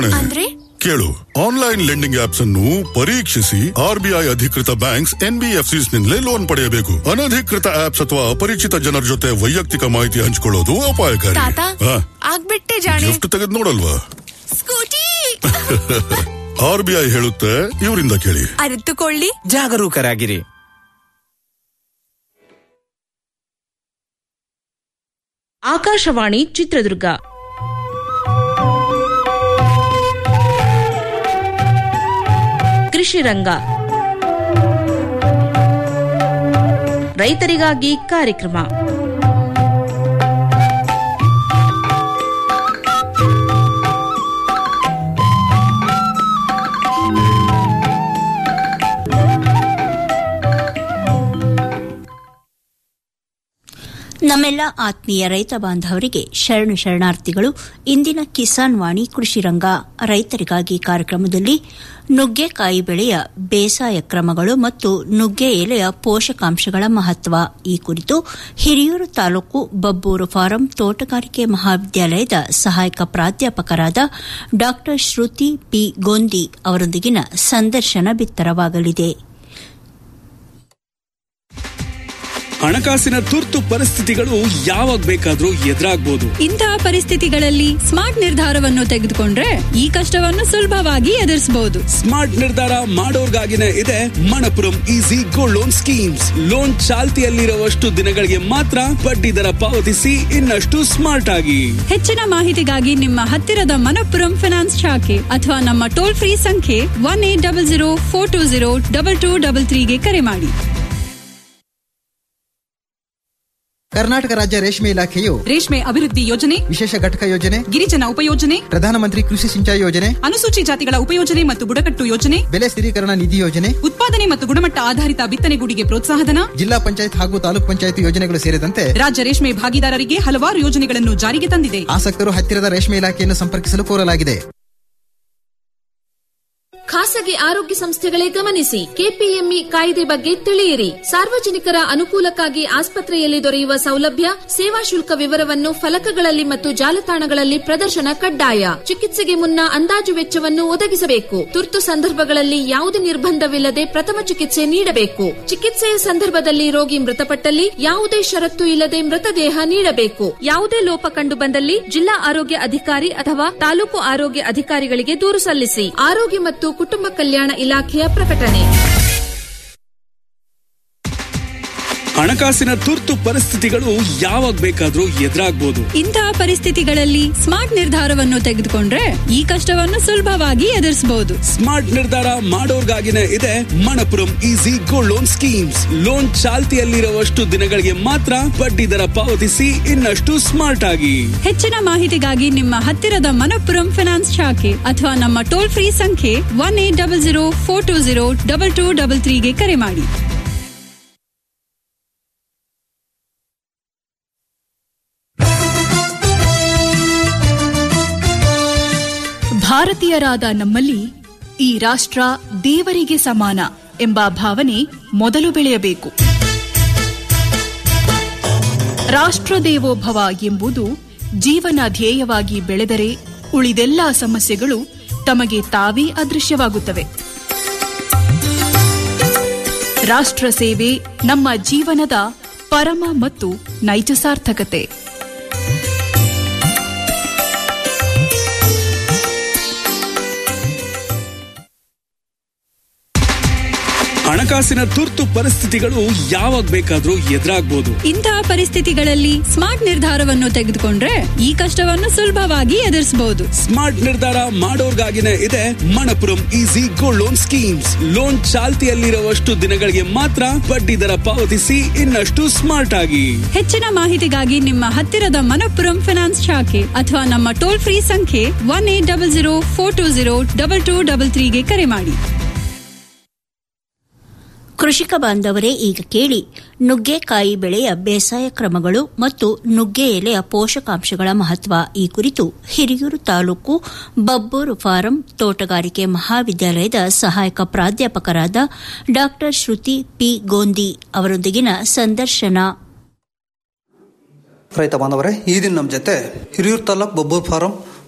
ಕಣೆ ಅಂದ್ರೆ ಕೇಳು ಆನ್ಲೈನ್ ಲೆಂಡಿಂಗ್ ಆಪ್ಸ್ ಅನ್ನು ಪರೀಕ್ಷಿಸಿ ಆರ್ಬಿಐ ಅಧಿಕೃತ ಬ್ಯಾಂಕ್ಸ್ ಎನ್ಬಿಎಫ್ಸಿಸ್ ನಿಂದಲೇ ಲೋನ್ ಪಡೆಯಬೇಕು ಅನಧಿಕೃತ ಆಪ್ಸ್ ಅಥವಾ ಅಪರಿಚಿತ ಜನರ ಜೊತೆ ವೈಯಕ್ತಿಕ ಮಾಹಿತಿ ಹಂಚಿಕೊಳ್ಳೋದು ಅಪಾಯಕಾರಿ ತಾತ ಹಾ, ಆಗ್ಬಿಟ್ಟೆ ಜಾಣೆ ಗಿಫ್ಟ್ ತೆಗೆದು ನೋಡಲ್ವಾ ಸ್ಕೂಟಿ ಆರ್ಬಿಐ ಹೇಳುತ್ತೆ ಇವರಿಂದ ಕೇಳಿ ಅರಿತುಕೊಳ್ಳಿ ಜಾಗರೂಕರಾಗಿರಿ ಆಕಾಶವಾಣಿ ಚಿತ್ರದುರ್ಗ ಕೃಷಿ ರಂಗ ರೈತರಿಗಾಗಿ ಕಾರ್ಯಕ್ರಮ ನಮ್ಮೆಲ್ಲ ಆತ್ಮೀಯ ರೈತ ಬಾಂಧವರಿಗೆ ಶರಣು ಶರಣಾರ್ಥಿಗಳು ಇಂದಿನ ಕಿಸಾನ್ ವಾಣಿ ಕೃಷಿ ರಂಗ ರೈತರಿಗಾಗಿ ಕಾರ್ಯಕ್ರಮದಲ್ಲಿ ನುಗ್ಗೆಕಾಯಿ ಬೆಳೆಯ ಬೇಸಾಯ ಕ್ರಮಗಳು ಮತ್ತು ನುಗ್ಗೆ ಎಲೆಯ ಪೋಷಕಾಂಶಗಳ ಮಹತ್ವ ಈ ಕುರಿತು ಹಿರಿಯೂರು ತಾಲೂಕು ಬಬ್ಬೂರು ಫಾರಂ ತೋಟಗಾರಿಕೆ ಮಹಾವಿದ್ಯಾಲಯದ ಸಹಾಯಕ ಪ್ರಾಧ್ಯಾಪಕರಾದ ಡಾ ಶ್ರುತಿ ಪಿ ಗೋಂದಿ ಅವರೊಂದಿಗಿನ ಸಂದರ್ಶನ ಬಿತ್ತರವಾಗಲಿದೆ ಹಣಕಾಸಿನ ತುರ್ತು ಪರಿಸ್ಥಿತಿಗಳು ಯಾವಾಗ ಬೇಕಾದ್ರೂ ಎದುರಾಗ್ಬೋದು ಇಂತಹ ಪರಿಸ್ಥಿತಿಗಳಲ್ಲಿ ಸ್ಮಾರ್ಟ್ ನಿರ್ಧಾರವನ್ನು ತೆಗೆದುಕೊಂಡ್ರೆ ಈ ಕಷ್ಟವನ್ನು ಸುಲಭವಾಗಿ ಎದುರಿಸಬಹುದು ಸ್ಮಾರ್ಟ್ ನಿರ್ಧಾರ ಮಾಡೋರ್ಗಾಗಿನೇ ಇದೆ Manappuram easy gold loan schemes loan ಚಾಲ್ತಿಯಲ್ಲಿರುವಷ್ಟು ದಿನಗಳಿಗೆ ಮಾತ್ರ ಬಡ್ಡಿ ದರ ಪಾವತಿಸಿ ಇನ್ನಷ್ಟು ಸ್ಮಾರ್ಟ್ ಆಗಿ ಹೆಚ್ಚಿನ ಮಾಹಿತಿಗಾಗಿ ನಿಮ್ಮ ಹತ್ತಿರದ ಮನಪ್ಪುರಂ ಫಿನಾನ್ಸ್ ಶಾಖೆ ಅಥವಾ ನಮ್ಮ ಟೋಲ್ ಫ್ರೀ ಸಂಖ್ಯೆ one eight double zero four two zero double two double ತ್ರೀಗೆ ಕರೆ ಮಾಡಿ ಕರ್ನಾಟಕ ರಾಜ್ಯ ರೇಷ್ಮೆ ಇಲಾಖೆಯು ರೇಷ್ಮೆ ಅಭಿವೃದ್ಧಿ ಯೋಜನೆ ವಿಶೇಷ ಘಟಕ ಯೋಜನೆ ಗಿರಿಜನ ಉಪಯೋಜನೆ ಪ್ರಧಾನಮಂತ್ರಿ ಕೃಷಿ ಸಿಂಚಾಯಿ ಯೋಜನೆ ಅನುಸೂಚಿ ಜಾತಿಗಳ ಉಪಯೋಜನೆ ಮತ್ತು ಬುಡಕಟ್ಟು ಯೋಜನೆ ಬೆಲೆ ಸ್ಥಿರೀಕರಣ ನಿಧಿ ಯೋಜನೆ ಉತ್ಪಾದನೆ ಮತ್ತು ಗುಣಮಟ್ಟ ಆಧಾರಿತ ಬಿತ್ತನೆಗೂಡಿಗೆ ಪ್ರೋತ್ಸಾಹಧನ ಜಿಲ್ಲಾ ಪಂಚಾಯತ್ ಹಾಗೂ ತಾಲೂಕ್ ಪಂಚಾಯತ್ ಯೋಜನೆಗಳು ಸೇರಿದಂತೆ ರಾಜ್ಯ ರೇಷ್ಮೆ ಭಾಗಿದಾರರಿಗೆ ಹಲವಾರು ಯೋಜನೆಗಳನ್ನು ಜಾರಿಗೆ ತಂದಿದೆ ಆಸಕ್ತರು ಹತ್ತಿರದ ರೇಷ್ಮೆ ಇಲಾಖೆಯನ್ನು ಸಂಪರ್ಕಿಸಲು ಕೋರಲಾಗಿದೆ ಖಾಸಗಿ ಆರೋಗ್ಯ ಸಂಸ್ಥೆಗಳೇ ಗಮನಿಸಿ ಕೆಪಿಎಂಇ ಕಾಯ್ದೆ ಬಗ್ಗೆ ತಿಳಿಯಿರಿ ಸಾರ್ವಜನಿಕರ ಅನುಕೂಲಕ್ಕಾಗಿ ಆಸ್ಪತ್ರೆಯಲ್ಲಿ ದೊರೆಯುವ ಸೌಲಭ್ಯ ಸೇವಾ ಶುಲ್ಕ ವಿವರವನ್ನು ಫಲಕಗಳಲ್ಲಿ ಮತ್ತು ಜಾಲತಾಣಗಳಲ್ಲಿ ಪ್ರದರ್ಶನ ಕಡ್ಡಾಯ ಚಿಕಿತ್ಸೆಗೆ ಮುನ್ನ ಅಂದಾಜು ವೆಚ್ಚವನ್ನು ಒದಗಿಸಬೇಕು ತುರ್ತು ಸಂದರ್ಭಗಳಲ್ಲಿ ಯಾವುದೇ ನಿರ್ಬಂಧವಿಲ್ಲದೆ ಪ್ರಥಮ ಚಿಕಿತ್ಸೆ ನೀಡಬೇಕು ಚಿಕಿತ್ಸೆಯ ಸಂದರ್ಭದಲ್ಲಿ ರೋಗಿ ಮೃತಪಟ್ಟಲ್ಲಿ ಯಾವುದೇ ಷರತ್ತು ಇಲ್ಲದೆ ಮೃತದೇಹ ನೀಡಬೇಕು ಯಾವುದೇ ಲೋಪ ಕಂಡು ಬಂದಲ್ಲಿ ಜಿಲ್ಲಾ ಆರೋಗ್ಯ ಅಧಿಕಾರಿ ಅಥವಾ ತಾಲೂಕು ಆರೋಗ್ಯ ಅಧಿಕಾರಿಗಳಿಗೆ ದೂರು ಸಲ್ಲಿಸಿ ಆರೋಗ್ಯ ಮತ್ತು ಕುಟುಂಬ ಕಲ್ಯಾಣ ಇಲಾಖೆಯ ಪ್ರಕಟಣೆ ಹಣಕಾಸಿನ ತುರ್ತು ಪರಿಸ್ಥಿತಿಗಳು ಯಾವಾಗ ಬೇಕಾದ್ರೂ ಎದುರಾಗ್ಬೋದು ಇಂತಹ ಪರಿಸ್ಥಿತಿಗಳಲ್ಲಿ ಸ್ಮಾರ್ಟ್ ನಿರ್ಧಾರವನ್ನು ತೆಗೆದುಕೊಂಡ್ರೆ ಈ ಕಷ್ಟವನ್ನು ಸುಲಭವಾಗಿ ಎದುರಿಸಬಹುದು ಸ್ಮಾರ್ಟ್ ನಿರ್ಧಾರ ಮಾಡೋರ್ಗಾಗಿನೇ ಇದೆ Manappuram easy gold loan schemes loan ಚಾಲ್ತಿಯಲ್ಲಿರುವಷ್ಟು ದಿನಗಳಿಗೆ ಮಾತ್ರ ಬಡ್ಡಿ ದರ ಪಾವತಿಸಿ ಇನ್ನಷ್ಟು ಸ್ಮಾರ್ಟ್ ಆಗಿ ಹೆಚ್ಚಿನ ಮಾಹಿತಿಗಾಗಿ ನಿಮ್ಮ ಹತ್ತಿರದ ಮನಪ್ಪುರಂ ಫಿನಾನ್ಸ್ ಶಾಖೆ ಅಥವಾ ನಮ್ಮ ಟೋಲ್ ಫ್ರೀ ಸಂಖ್ಯೆ one eight double zero four two zero double two double ತ್ರೀಗೆ ಕರೆ ಮಾಡಿ ಭಾರತೀಯರಾದ ನಮ್ಮಲ್ಲಿ ಈ ರಾಷ್ಟ್ರ ದೇವರಿಗೆ ಸಮಾನ ಎಂಬ ಭಾವನೆ ಮೊದಲು ಬೆಳೆಯಬೇಕು ರಾಷ್ಟ್ರ ದೇವೋಭವ ಎಂಬುದು ಜೀವನ ಧ್ಯೇಯವಾಗಿ ಬೆಳೆದರೆ ಉಳಿದೆಲ್ಲ ಸಮಸ್ಯೆಗಳು ತಮಗೆ ತಾವೇ ಅದೃಶ್ಯವಾಗುತ್ತವೆ ರಾಷ್ಟ್ರ ಸೇವೆ ನಮ್ಮ ಜೀವನದ ಪರಮ ಮತ್ತು ನೈಜ ಸಾರ್ಥಕತೆ ಹಣಕಾಸಿನ ತುರ್ತು ಪರಿಸ್ಥಿತಿಗಳು ಯಾವಾಗ ಬೇಕಾದ್ರೂ ಎದುರಾಗ್ಬೋದು ಇಂತಹ ಪರಿಸ್ಥಿತಿಗಳಲ್ಲಿ ಸ್ಮಾರ್ಟ್ ನಿರ್ಧಾರವನ್ನು ತೆಗೆದುಕೊಂಡ್ರೆ ಈ ಕಷ್ಟವನ್ನು ಸುಲಭವಾಗಿ ಎದುರಿಸಬಹುದು ಸ್ಮಾರ್ಟ್ ನಿರ್ಧಾರ ಮಾಡೋರ್ಗಾಗಿನೇ ಇದೆ Manappuram easy gold loan schemes loan ಚಾಲ್ತಿಯಲ್ಲಿರುವಷ್ಟು ದಿನಗಳಿಗೆ ಮಾತ್ರ ಬಡ್ಡಿ ದರ ಪಾವತಿಸಿ ಇನ್ನಷ್ಟು ಸ್ಮಾರ್ಟ್ ಆಗಿ ಹೆಚ್ಚಿನ ಮಾಹಿತಿಗಾಗಿ ನಿಮ್ಮ ಹತ್ತಿರದ ಮನಪ್ಪುರಂ ಫಿನಾನ್ಸ್ ಶಾಖೆ ಅಥವಾ ನಮ್ಮ ಟೋಲ್ ಫ್ರೀ ಸಂಖ್ಯೆ one eight double zero four two zero double two double ತ್ರೀಗೆ ಕರೆ ಮಾಡಿ ಕೃಷಿಕ ಬಾಂಧವರೇ ಈಗ ಕೇಳಿ ನುಗ್ಗೆಕಾಯಿ ಬೆಳೆಯ ಬೇಸಾಯ ಕ್ರಮಗಳು ಮತ್ತು ನುಗ್ಗೆ ಎಲೆಯ ಪೋಷಕಾಂಶಗಳ ಮಹತ್ವ ಈ ಕುರಿತು ಹಿರಿಯೂರು ತಾಲೂಕು ಬಬ್ಬೂರು ಫಾರಂ ತೋಟಗಾರಿಕೆ ಮಹಾವಿದ್ಯಾಲಯದ ಸಹಾಯಕ ಪ್ರಾಧ್ಯಾಪಕರಾದ ಡಾ ಶ್ರುತಿ ಪಿ ಗೋಂದಿ ಅವರೊಂದಿಗಿನ ಸಂದರ್ಶನ ರೈತ ಬಾಂಧವರೇ ಈ ದಿನ ನಮ್ಮ ಜೊತೆ ಹಿರಿಯೂರು ತಾಲೂಕು ಬಬ್ಬೂರ್ ಫಾರಂ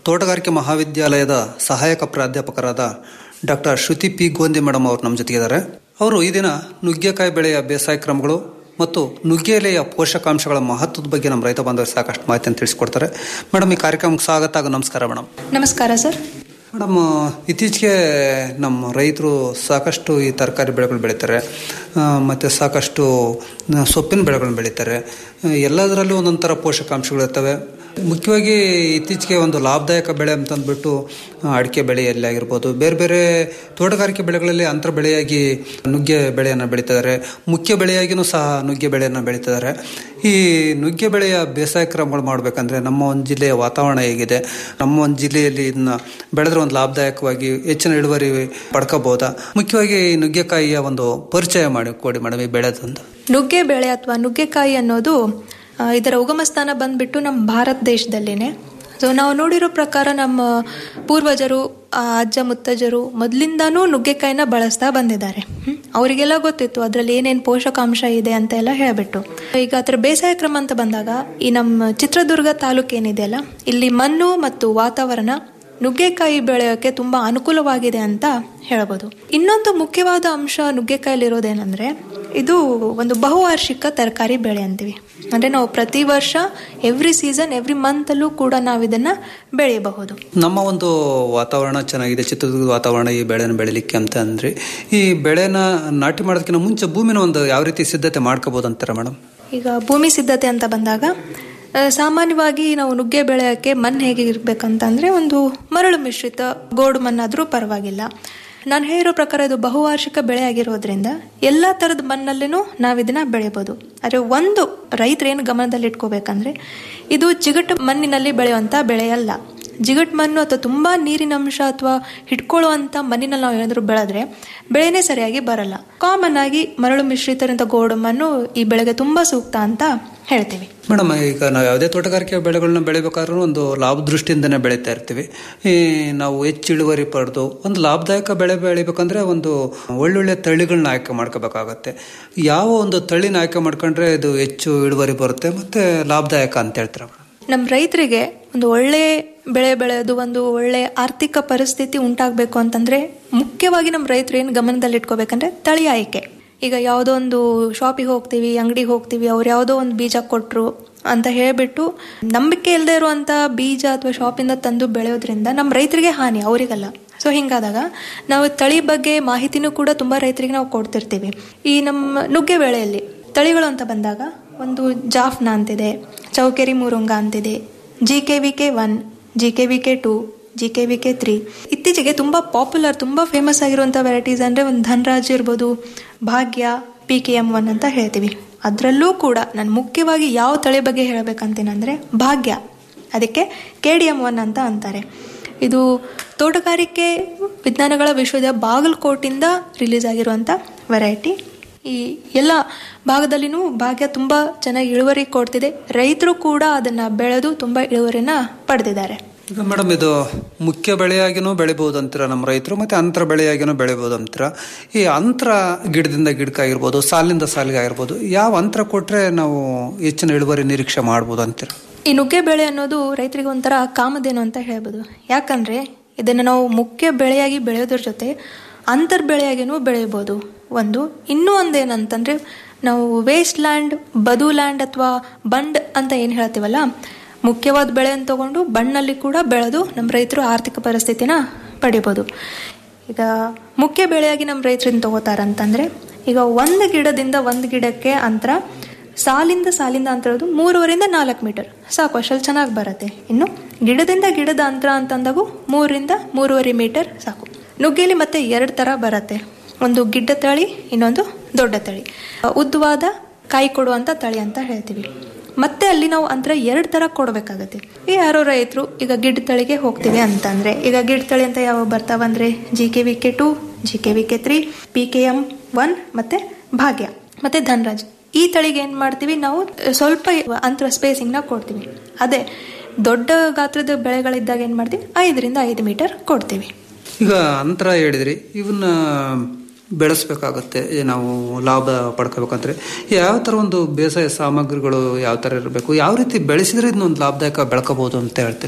ತೋಟಗಾರಿಕೆ ಮಹಾವಿದ್ಯಾಲಯದ ಸಹಾಯಕ ಪ್ರಾಧ್ಯಾಪಕರಾದ doctor Shruti P Gondi madam ಅವರು ನಮ್ಮ ಜೊತೆಗಿದ್ದಾರೆ ಅವರು ಈ ದಿನ ನುಗ್ಗೆಕಾಯಿ ಬೆಳೆಯ ಬೇಸಾಯ ಕ್ರಮಗಳು ಮತ್ತು ನುಗ್ಗೆ ಎಲೆಯ ಪೋಷಕಾಂಶಗಳ ಮಹತ್ವದ ಬಗ್ಗೆ ನಮ್ಮ ರೈತ ಬಾಂಧವರು ಸಾಕಷ್ಟು ಮಾಹಿತಿಯನ್ನು ತಿಳಿಸ್ಕೊಡ್ತಾರೆ ಮೇಡಮ್ ಈ ಕಾರ್ಯಕ್ರಮಕ್ಕೆ ಸ್ವಾಗತ ಹಾಗೂ ನಮಸ್ಕಾರ ಮೇಡಮ್ ನಮಸ್ಕಾರ ಸರ್ ಮೇಡಮ್ ಇತ್ತೀಚೆಗೆ ನಮ್ಮ ರೈತರು ಸಾಕಷ್ಟು ಈ ತರಕಾರಿ ಬೆಳೆಗಳು ಬೆಳೀತಾರೆ ಆ, ಮತ್ತು ಸಾಕಷ್ಟು ಆ, ಸೊಪ್ಪಿನ ಬೆಳೆಗಳನ್ನ ಬೆಳೀತಾರೆ ಆ, ಎಲ್ಲದರಲ್ಲೂ ಒಂದೊಂಥರ ಪೋಷಕಾಂಶಗಳಿರ್ತವೆ ಮುಖ್ಯವಾಗಿ ಇತ್ತೀಚೆಗೆ ಒಂದು ಲಾಭದಾಯಕ ಬೆಳೆ ಅಂತಂದ್ಬಿಟ್ಟು ಆ, ಅಡಿಕೆ ಬೆಳೆಯಲ್ಲಿ ಆಗಿರ್ಬೋದು ಬೇರೆ ಬೇರೆ ತೋಟಗಾರಿಕೆ ಬೆಳೆಗಳಲ್ಲಿ ಅಂತರ ಬೆಳೆಯಾಗಿ ನುಗ್ಗೆ ಬೆಳೆಯನ್ನು ಬೆಳೀತಿದ್ದಾರೆ ಮುಖ್ಯ ಬೆಳೆಯಾಗಿಯೂ ಸಹ ನುಗ್ಗೆ ಬೆಳೆಯನ್ನು ಬೆಳೀತಿದ್ದಾರೆ ಈ ನುಗ್ಗೆ ಬೆಳೆಯ ಬೇಸಾಯ ಕ್ರಮಗಳು ಮಾಡಬೇಕಂದ್ರೆ ನಮ್ಮ ಒಂದು ಜಿಲ್ಲೆಯ ವಾತಾವರಣ ಹೇಗಿದೆ ನಮ್ಮ ಒಂದು ಜಿಲ್ಲೆಯಲ್ಲಿ ಇದನ್ನ ಬೆಳೆದ್ರೆ ಒಂದು ಲಾಭದಾಯಕವಾಗಿ ಹೆಚ್ಚಿನ ಇಳುವರಿ ಪಡ್ಕೋಬಹುದಾ ಮುಖ್ಯವಾಗಿ ಈ ನುಗ್ಗೆಕಾಯಿಯ ಒಂದು ಪರಿಚಯ ಮಾಡಿ ಕೊಡಿ ಮೇಡಮ್ ಈ ಬೆಳೆದಂತ ನುಗ್ಗೆ ಬೆಳೆ ಅಥವಾ ನುಗ್ಗೆಕಾಯಿ ಅನ್ನೋದು ಆ, ಇದರ ಉಗಮ ಸ್ಥಾನ ಬಂದ್ಬಿಟ್ಟು ನಮ್ಮ ಭಾರತ ದೇಶದಲ್ಲಿನೇ ಸೊ ನಾವು ನೋಡಿರೋ ಪ್ರಕಾರ ನಮ್ಮ ಪೂರ್ವಜರು ಆ, ಅಜ್ಜ ಮುತ್ತಜ್ಜರು ಮೊದಲಿಂದಾನೂ ನುಗ್ಗೆಕಾಯಿನ ಬಳಸ್ತಾ ಬಂದಿದ್ದಾರೆ ಹ್ಮ್. ಅವರಿಗೆಲ್ಲ ಗೊತ್ತಿತ್ತು ಅದರಲ್ಲಿ ಏನೇನು ಪೋಷಕಾಂಶ ಇದೆ ಅಂತ ಎಲ್ಲ ಹೇಳ್ಬಿಟ್ಟು ಈಗ ಅದರ ಬೇಸಾಯ ಕ್ರಮ ಅಂತ ಬಂದಾಗ ಈ ನಮ್ಮ ಚಿತ್ರದುರ್ಗ ತಾಲೂಕು ಏನಿದೆ ಅಲ್ಲ ಇಲ್ಲಿ ಮಣ್ಣು ಮತ್ತು ವಾತಾವರಣ ನುಗ್ಗೆಕಾಯಿ ಬೆಳೆಯೋಕೆ ತುಂಬಾ ಅನುಕೂಲವಾಗಿದೆ ಅಂತ ಹೇಳ್ಬೋದು ಇನ್ನೊಂದು ಮುಖ್ಯವಾದ ಅಂಶ ನುಗ್ಗೆಕಾಯಲ್ಲಿರೋದೇನೆಂದ್ರೆ ಇದು ಒಂದು ಬಹುವಾರ್ಷಿಕ ತರಕಾರಿ ಬೆಳೆ ಅಂತೀವಿ ಅಂದ್ರೆ ನಾವು ಪ್ರತಿ ವರ್ಷ ಎವ್ರಿ ಸೀಸನ್ ಎವ್ರಿ ಮಂತ್ ಅಲ್ಲೂ ಕೂಡ ನಾವು ಇದನ್ನ ಬೆಳೆಯಬಹುದು ನಮ್ಮ ಒಂದು ವಾತಾವರಣ ಚೆನ್ನಾಗಿದೆ ಚಿತ್ರದುರ್ಗದ ವಾತಾವರಣ ಈ ಬೆಳೆನ ಬೆಳಿಲಿಕ್ಕೆ ಅಂತ ಅಂದ್ರೆ ಈ ಬೆಳೆನ ನಾಟಿ ಮಾಡೋದಕ್ಕಿಂತ ಮುಂಚೆ ಭೂಮಿನ ಒಂದು ಯಾವ ರೀತಿ ಸಿದ್ಧತೆ ಮಾಡ್ಕೋಬಹುದು ಅಂತಾರ ಮೇಡಮ್ ಈಗ ಭೂಮಿ ಸಿದ್ಧತೆ ಅಂತ ಬಂದಾಗ ಆ, ಸಾಮಾನ್ಯವಾಗಿ ನಾವು ನುಗ್ಗೆ ಬೆಳೆಯೋಕ್ಕೆ ಮಣ್ಣು ಹೇಗೆ ಇರ್ಬೇಕಂತಂದ್ರೆ ಒಂದು ಮರಳು ಮಿಶ್ರಿತ ಗೋಡು ಮಣ್ಣಾದ್ರೂ ಪರವಾಗಿಲ್ಲ ನಾನು ಹೇಳಿರೋ ಪ್ರಕಾರ ಇದು ಬಹುವಾರ್ಷಿಕ ಬೆಳೆ ಆಗಿರೋದ್ರಿಂದ ಎಲ್ಲ ಥರದ ಮಣ್ಣಲ್ಲೂ ನಾವು ಇದನ್ನ ಬೆಳಿಬೋದು ಆದರೆ ಒಂದು ರೈತರು ಏನು ಗಮನದಲ್ಲಿ ಇಟ್ಕೋಬೇಕಂದ್ರೆ ಇದು ಜಿಗಟು ಮಣ್ಣಿನಲ್ಲಿ ಬೆಳೆಯುವಂಥ ಬೆಳೆಯಲ್ಲ ಜಿಗಟ್ ಮಣ್ಣು ಅಥವಾ ತುಂಬಾ ನೀರಿನ ಅಂಶ ಅಥವಾ ಹಿಡ್ಕೊಳ್ಳುವಂತ ಮಣ್ಣಿನಲ್ಲಿ ನಾವು ಏನಾದರೂ ಬೆಳೆದ್ರೆ ಬೆಳೆನೇ ಸರಿಯಾಗಿ ಬರಲ್ಲ ಕಾಮನ್ ಆಗಿ ಮರಳು ಮಿಶ್ರಿತರಿಂದ ಗೋಡು ಮಣ್ಣು ಈ ಬೆಳೆಗೆ ತುಂಬಾ ಸೂಕ್ತ ಅಂತ ಹೇಳ್ತೀವಿ ಮೇಡಮ್ ಈಗ ನಾವು ಯಾವುದೇ ತೋಟಗಾರಿಕೆ ಬೆಳೆಗಳನ್ನ ಬೆಳಿಬೇಕಾದ್ರೂ ಒಂದು ಲಾಭ ದೃಷ್ಟಿಯಿಂದನೇ ಬೆಳೀತಾ ಇರ್ತೀವಿ ಈ ನಾವು ಹೆಚ್ಚು ಇಳುವರಿ ಪಡೆದು ಒಂದು ಲಾಭದಾಯಕ ಬೆಳೆ ಬೆಳಿಬೇಕಂದ್ರೆ ಒಂದು ಒಳ್ಳೊಳ್ಳೆ ತಳಿಗಳನ್ನ ಆಯ್ಕೆ ಮಾಡ್ಕೋಬೇಕಾಗತ್ತೆ ಯಾವ ಒಂದು ತಳಿನ ಆಯ್ಕೆ ಮಾಡ್ಕೊಂಡ್ರೆ ಇದು ಹೆಚ್ಚು ಇಳುವರಿ ಬರುತ್ತೆ ಮತ್ತೆ ಲಾಭದಾಯಕ ಅಂತ ಹೇಳ್ತೀರಾ ಮೇಡಮ್ ನಮ್ಮ ರೈತರಿಗೆ ಒಂದು ಒಳ್ಳೆ ಬೆಳೆ ಬೆಳೆಯೋದು ಒಂದು ಒಳ್ಳೆ ಆರ್ಥಿಕ ಪರಿಸ್ಥಿತಿ ಉಂಟಾಗಬೇಕು ಅಂತಂದ್ರೆ ಮುಖ್ಯವಾಗಿ ನಮ್ಮ ರೈತರು ಏನು ಗಮನದಲ್ಲಿ ಇಟ್ಕೋಬೇಕಂದ್ರೆ ತಳಿ ಆಯ್ಕೆ ಈಗ ಯಾವುದೋ ಒಂದು ಶಾಪಿಗೆ ಹೋಗ್ತೀವಿ ಅಂಗಡಿಗೆ ಹೋಗ್ತೀವಿ ಅವ್ರು ಯಾವುದೋ ಒಂದು ಬೀಜ ಕೊಟ್ಟರು ಅಂತ ಹೇಳ್ಬಿಟ್ಟು ನಂಬಿಕೆ ಇಲ್ಲದೆ ಇರುವಂತ ಬೀಜ ಅಥವಾ ಶಾಪಿಂದ ತಂದು ಬೆಳೆಯೋದ್ರಿಂದ ನಮ್ಮ ರೈತರಿಗೆ ಹಾನಿ ಅವರಿಗಲ್ಲ ಸೊ ಹಿಂಗಾದಾಗ ನಾವು ತಳಿ ಬಗ್ಗೆ ಮಾಹಿತಿನೂ ಕೂಡ ತುಂಬಾ ರೈತರಿಗೆ ನಾವು ಕೊಡ್ತಿರ್ತೀವಿ ಈ ನಮ್ಮ ನುಗ್ಗೆ ಬೆಳೆಯಲ್ಲಿ ತಳಿಗಳು ಅಂತ ಬಂದಾಗ ಒಂದು ಜಾಫ್ನ ಅಂತಿದೆ ಚೌಕೆರಿ ಮೂರುಂಗ ಅಂತಿದೆ G K V K one G K V K two G K V K three ಇತ್ತೀಚೆಗೆ ತುಂಬಾ ಪಾಪ್ಯುಲರ್ ತುಂಬಾ ಫೇಮಸ್ ಆಗಿರುವಂಥ ವೆರೈಟೀಸ್ ಅಂದ್ರೆ ಒಂದು ಧನ್ರಾಜ್ ಇರ್ಬೋದು ಭಾಗ್ಯ ಪಿ ಕೆ ಎಂ ಒನ್ ಅಂತ ಹೇಳ್ತೀವಿ ಅದರಲ್ಲೂ ಕೂಡ ನಾನು ಮುಖ್ಯವಾಗಿ ಯಾವ ತಳಿ ಬಗ್ಗೆ ಹೇಳಬೇಕಂತೀನಂದ್ರೆ ಭಾಗ್ಯ ಅದಕ್ಕೆ ಕೆ ಡಿ ಎಂ ಒನ್ ಅಂತ ಅಂತಾರೆ ಇದು ತೋಟಗಾರಿಕೆ ವಿಜ್ಞಾನಗಳ ವಿಶ್ವವಿದ್ಯಾಲಯ ಬಾಗಲಕೋಟಿಂದ ರಿಲೀಸ್ ಆಗಿರುವಂಥ ವೆರೈಟಿ ಈ ಎಲ್ಲ ಭಾಗದಲ್ಲಿನೂ ಭಾಗ್ಯ ತುಂಬ ಚೆನ್ನಾಗಿ ಇಳುವರಿ ಕೊಡ್ತಿದೆ ರೈತರು ಕೂಡ ಅದನ್ನ ಬೆಳೆದು ತುಂಬ ಇಳುವರಿನ ಪಡೆದಿದ್ದಾರೆ ಈಗ ಮೇಡಮ್ ಇದು ಮುಖ್ಯ ಬೆಳೆಯಾಗಿನೂ ಬೆಳಿಬಹುದು ಅಂತೀರ ನಮ್ಮ ರೈತರು ಮತ್ತೆ ಅಂತರ ಬೆಳೆಯಾಗಿನೂ ಬೆಳಿಬಹುದು ಅಂತೀರ ಈ ಅಂತರ ಗಿಡದಿಂದ ಗಿಡಕ್ಕಾಗಿರ್ಬೋದು ಸಾಲಿನಿಂದ ಸಾಲಿಗೆ ಆಗಿರ್ಬೋದು ಯಾವ ಅಂತರ ಕೊಟ್ರೆ ನಾವು ಹೆಚ್ಚಿನ ಇಳುವರಿ ನಿರೀಕ್ಷೆ ಮಾಡ್ಬೋದು ಅಂತೀರ ಈ ನುಗ್ಗೆ ಬೆಳೆ ಅನ್ನೋದು ರೈತರಿಗೆ ಒಂಥರ ಕಾಮಧೇನು ಅಂತ ಹೇಳ್ಬೋದು ಯಾಕಂದ್ರೆ ಇದನ್ನ ನಾವು ಮುಖ್ಯ ಬೆಳೆಯಾಗಿ ಬೆಳೆಯೋದ್ರ ಜೊತೆ ಅಂತರ್ ಬೆಳೆಯಾಗಿನೂ ಬೆಳೆಯಬಹುದು ಒಂದು ಇನ್ನೂ ಒಂದೇನಂತಂದ್ರೆ ನಾವು ವೇಸ್ಟ್ ಲ್ಯಾಂಡ್ ಬದು ಲ್ಯಾಂಡ್ ಅಥವಾ ಬಂಡ್ ಅಂತ ಏನು ಹೇಳ್ತೀವಲ್ಲ ಮುಖ್ಯವಾದ ಬೆಳೆಯನ್ನು ತಗೊಂಡು ಬಣ್ಣಲ್ಲಿ ಕೂಡ ಬೆಳೆದು ನಮ್ಮ ರೈತರು ಆರ್ಥಿಕ ಪರಿಸ್ಥಿತಿನ ಪಡಿಬೋದು ಈಗ ಮುಖ್ಯ ಬೆಳೆಯಾಗಿ ನಮ್ಮ ರೈತರನ್ನ ತಗೋತಾರಂತಂದ್ರೆ ಈಗ ಒಂದು ಗಿಡದಿಂದ ಒಂದು ಗಿಡಕ್ಕೆ ಅಂತರ ಸಾಲಿಂದ ಸಾಲಿಂದ ಅಂತರ ಇರೋದು ಮೂರುವರಿಂದ ನಾಲ್ಕು ಮೀಟರ್ ಸಾಕು ಅಷ್ಟಲ್ಲಿ ಚೆನ್ನಾಗಿ ಬರುತ್ತೆ ಇನ್ನು ಗಿಡದಿಂದ ಗಿಡದ ಅಂತರ ಅಂತಂದಾಗೂ ಮೂರರಿಂದ ಮೂರುವರೆ ಮೀಟರ್ ಸಾಕು ನುಗ್ಗೆಲಿ ಮತ್ತೆ ಎರಡು ಥರ ಬರುತ್ತೆ ಒಂದು ಗಿಡ್ಡ ತಳಿ ಇನ್ನೊಂದು ದೊಡ್ಡ ತಳಿ ಉದ್ದವಾದ ಕಾಯಿ ಕೊಡುವಂಥ ತಳಿ ಅಂತ ಹೇಳ್ತೀವಿ ಮತ್ತೆ ಅಲ್ಲಿ ನಾವು ಅಂತರ ಎರಡು ತರ ಕೊಡಬೇಕಾಗತ್ತೆ ಈ ಯಾರೋ ರೈತರು ಈಗ ಗಿಡ್ ತಳಿಗೆ ಹೋಗ್ತೀವಿ ಅಂತಂದ್ರೆ ಈಗ ಗಿಡ್ ತಳಿ ಅಂತ ಯಾವ ಬರ್ತಾವಂದ್ರೆ G K V K two G K V K three P K M one ಮತ್ತೆ ಭಾಗ್ಯ ಮತ್ತೆ ಧನ್ರಾಜ್ ಈ ತಳಿಗೆ ಏನ್ ಮಾಡ್ತೀವಿ ನಾವು ಸ್ವಲ್ಪ ಅಂತರ ಸ್ಪೇಸಿಂಗ್ ನ ಕೊಡ್ತೀವಿ ಅದೇ ದೊಡ್ಡ ಗಾತ್ರದ ಬೆಳೆಗಳಿದ್ದಾಗ ಏನ್ ಮಾಡ್ತೀವಿ ಐದರಿಂದ ಐದು ಮೀಟರ್ ಕೊಡ್ತೀವಿ ಈಗ ಅಂತರ ಹೇಳಿದ್ರಿ ಇವನ್ನ ಬೆಳೆಸ್ಬೇಕಾಗತ್ತೆ ಈ ನಾವು ಲಾಭ ಪಡ್ಕೋಬೇಕಂದ್ರೆ ಯಾವ ಥರ ಒಂದು ಬೇಸಾಯ ಸಾಮಗ್ರಿಗಳು ಯಾವ ಥರ ಇರಬೇಕು ಯಾವ ರೀತಿ ಬೆಳೆಸಿದ್ರೆ ಇದನ್ನೊಂದು ಲಾಭದಾಯಕ ಬೆಳ್ಕೋಬಹುದು ಅಂತ ಹೇಳ್ತೀರಾ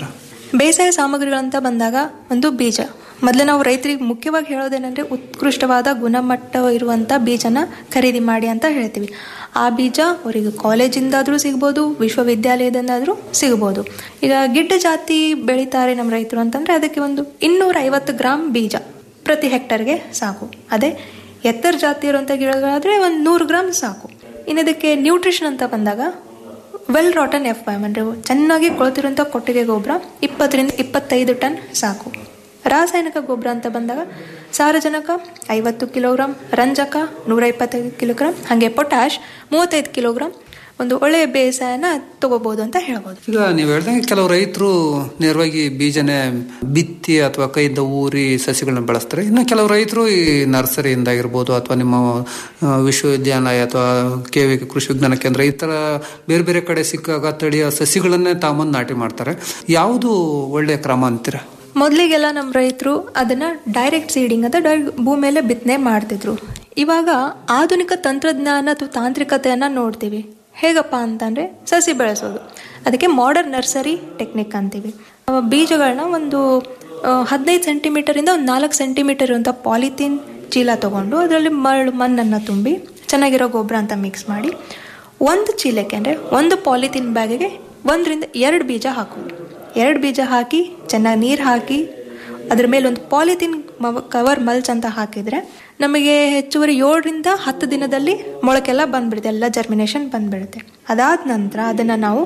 ಬೇಸಾಯ ಸಾಮಗ್ರಿಗಳಂತ ಬಂದಾಗ ಒಂದು ಬೀಜ ಮೊದಲು ನಾವು ರೈತರಿಗೆ ಮುಖ್ಯವಾಗಿ ಹೇಳೋದೇನೆಂದರೆ ಉತ್ಕೃಷ್ಟವಾದ ಗುಣಮಟ್ಟ ಇರುವಂಥ ಬೀಜನ ಖರೀದಿ ಮಾಡಿ ಅಂತ ಹೇಳ್ತೀವಿ ಆ ಬೀಜ ಅವರಿಗೆ ಕಾಲೇಜಿಂದಾದರೂ ಸಿಗ್ಬೋದು ವಿಶ್ವವಿದ್ಯಾಲಯದಿಂದಾದರೂ ಸಿಗ್ಬೋದು ಈಗ ಗಿಡ್ಡ ಜಾತಿ ಬೆಳೀತಾರೆ ನಮ್ಮ ರೈತರು ಅಂತಂದರೆ ಅದಕ್ಕೆ ಒಂದು ಇನ್ನೂರ ಐವತ್ತು ಗ್ರಾಮ್ ಬೀಜ ಪ್ರತಿ ಹೆಕ್ಟರ್ಗೆ ಸಾಕು ಅದೇ ಎತ್ತರ ಜಾತಿ ಇರುವಂಥ ಗಿಡಗಳಾದರೆ ಒಂದು ನೂರು ಗ್ರಾಮ್ ಸಾಕು ಇನ್ನು ಇದಕ್ಕೆ ನ್ಯೂಟ್ರಿಷನ್ ಅಂತ ಬಂದಾಗ ವೆಲ್ ರಾಟನ್ ಎಫ್ ಐ ಅಂದರೆ ಚೆನ್ನಾಗಿ ಕೊಳ್ತಿರುವಂಥ ಕೊಟ್ಟಿಗೆ ಗೊಬ್ಬರ ಇಪ್ಪತ್ತರಿಂದ ಇಪ್ಪತ್ತೈದು ಟನ್ ಸಾಕು ರಾಸಾಯನಿಕ ಗೊಬ್ಬರ ಅಂತ ಬಂದಾಗ ಸಾರಜನಕ ಐವತ್ತು ಕಿಲೋಗ್ರಾಮ್ ರಂಜಕ ನೂರ ಇಪ್ಪತ್ತೈದು ಕಿಲೋಗ್ರಾಮ್ ಹಾಗೆ ಪೊಟ್ಯಾಶ್ ಮೂವತ್ತೈದು ಕಿಲೋಗ್ರಾಮ್ ಒಂದು ಒಳ್ಳೆಯ ಬೇಸಾಯನ ತಗೋಬಹುದು ಅಂತ ಹೇಳ್ಬೋದು ಈಗ ನೀವು ಹೇಳ್ದಂಗೆ ಕೆಲವು ರೈತರು ನೇರವಾಗಿ ಬೀಜನೇ ಬಿತ್ತಿ ಅಥವಾ ಕೈಯಿಂದ ಊರಿ ಸಸಿಗಳನ್ನ ಬೆಳೆಸ್ತಾರೆ ಇನ್ನು ಕೆಲವು ರೈತರು ಈ ನರ್ಸರಿಯಿಂದ ಇರ್ಬೋದು ಅಥವಾ ನಿಮ್ಮ ಆ, ವಿಶ್ವವಿದ್ಯಾಲಯ ಅಥವಾ ಕೆ ವಿ ಕೃಷಿ ವಿಜ್ಞಾನ ಕೇಂದ್ರ ಈ ಥರ ಬೇರೆ ಬೇರೆ ಕಡೆ ಸಿಕ್ಕಾಗ ತಳಿಯ ಸಸಿಗಳನ್ನೇ ತಾಂಬಂದು ನಾಟಿ ಮಾಡ್ತಾರೆ ಯಾವುದು ಒಳ್ಳೆಯ ಕ್ರಮ ಅಂತೀರ ಮೊದಲಿಗೆಲ್ಲ ನಮ್ಮ ರೈತರು ಅದನ್ನ ಡೈರೆಕ್ಟ್ ಸೀಡಿಂಗ್ ಅಂತ ಡೈರೆಕ್ಟ್ ಭೂಮಿಯಲ್ಲೇ ಬಿತ್ತನೆ ಮಾಡ್ತಿದ್ರು ಇವಾಗ ಆಧುನಿಕ ತಂತ್ರಜ್ಞಾನ ಅಥವಾ ತಾಂತ್ರಿಕತೆಯನ್ನ ನೋಡ್ತೀವಿ ಹೇಗಪ್ಪ ಅಂತಂದ್ರೆ ಸಸಿ ಬೆಳೆಸೋದು ಅದಕ್ಕೆ ಮಾಡರ್ನ್ ನರ್ಸರಿ ಟೆಕ್ನಿಕ್ ಅಂತೀವಿ ಅವ ಬೀಜಗಳನ್ನ ಒಂದು ಹದಿನೈದು ಸೆಂಟಿಮೀಟರಿಂದ ಒಂದು ನಾಲ್ಕು ಸೆಂಟಿಮೀಟರ್ ಇರುವಂಥ ಪಾಲಿಥೀನ್ ಚೀಲ ತಗೊಂಡು ಅದರಲ್ಲಿ ಮರಳು ಮಣ್ಣನ್ನು ತುಂಬಿ ಚೆನ್ನಾಗಿರೋ ಗೊಬ್ಬರ ಅಂತ ಮಿಕ್ಸ್ ಮಾಡಿ ಒಂದು ಚೀಲಕ್ಕೆ ಅಂದರೆ ಒಂದು ಪಾಲಿಥೀನ್ ಬ್ಯಾಗಿಗೆ ಒಂದರಿಂದ ಎರಡು ಬೀಜ ಹಾಕೋದು ಎರಡು ಬೀಜ ಹಾಕಿ ಚೆನ್ನಾಗಿ ನೀರು ಹಾಕಿ ಅದ್ರ ಮೇಲೆ ಒಂದು ಪಾಲಿಥೀನ್ ಕವರ್ ಮಲ್ಚ್ ಅಂತ ಹಾಕಿದ್ರೆ ನಮಗೆ ಹೆಚ್ಚುವರಿ ಏಳರಿಂದ ಹತ್ತು ದಿನದಲ್ಲಿ ಮೊಳಕೆಲ್ಲ ಬಂದ್ಬಿಡುತ್ತೆ ಎಲ್ಲ ಜರ್ಮಿನೇಷನ್ ಬಂದ್ಬಿಡುತ್ತೆ ಅದಾದ ನಂತರ ಅದನ್ನು ನಾವು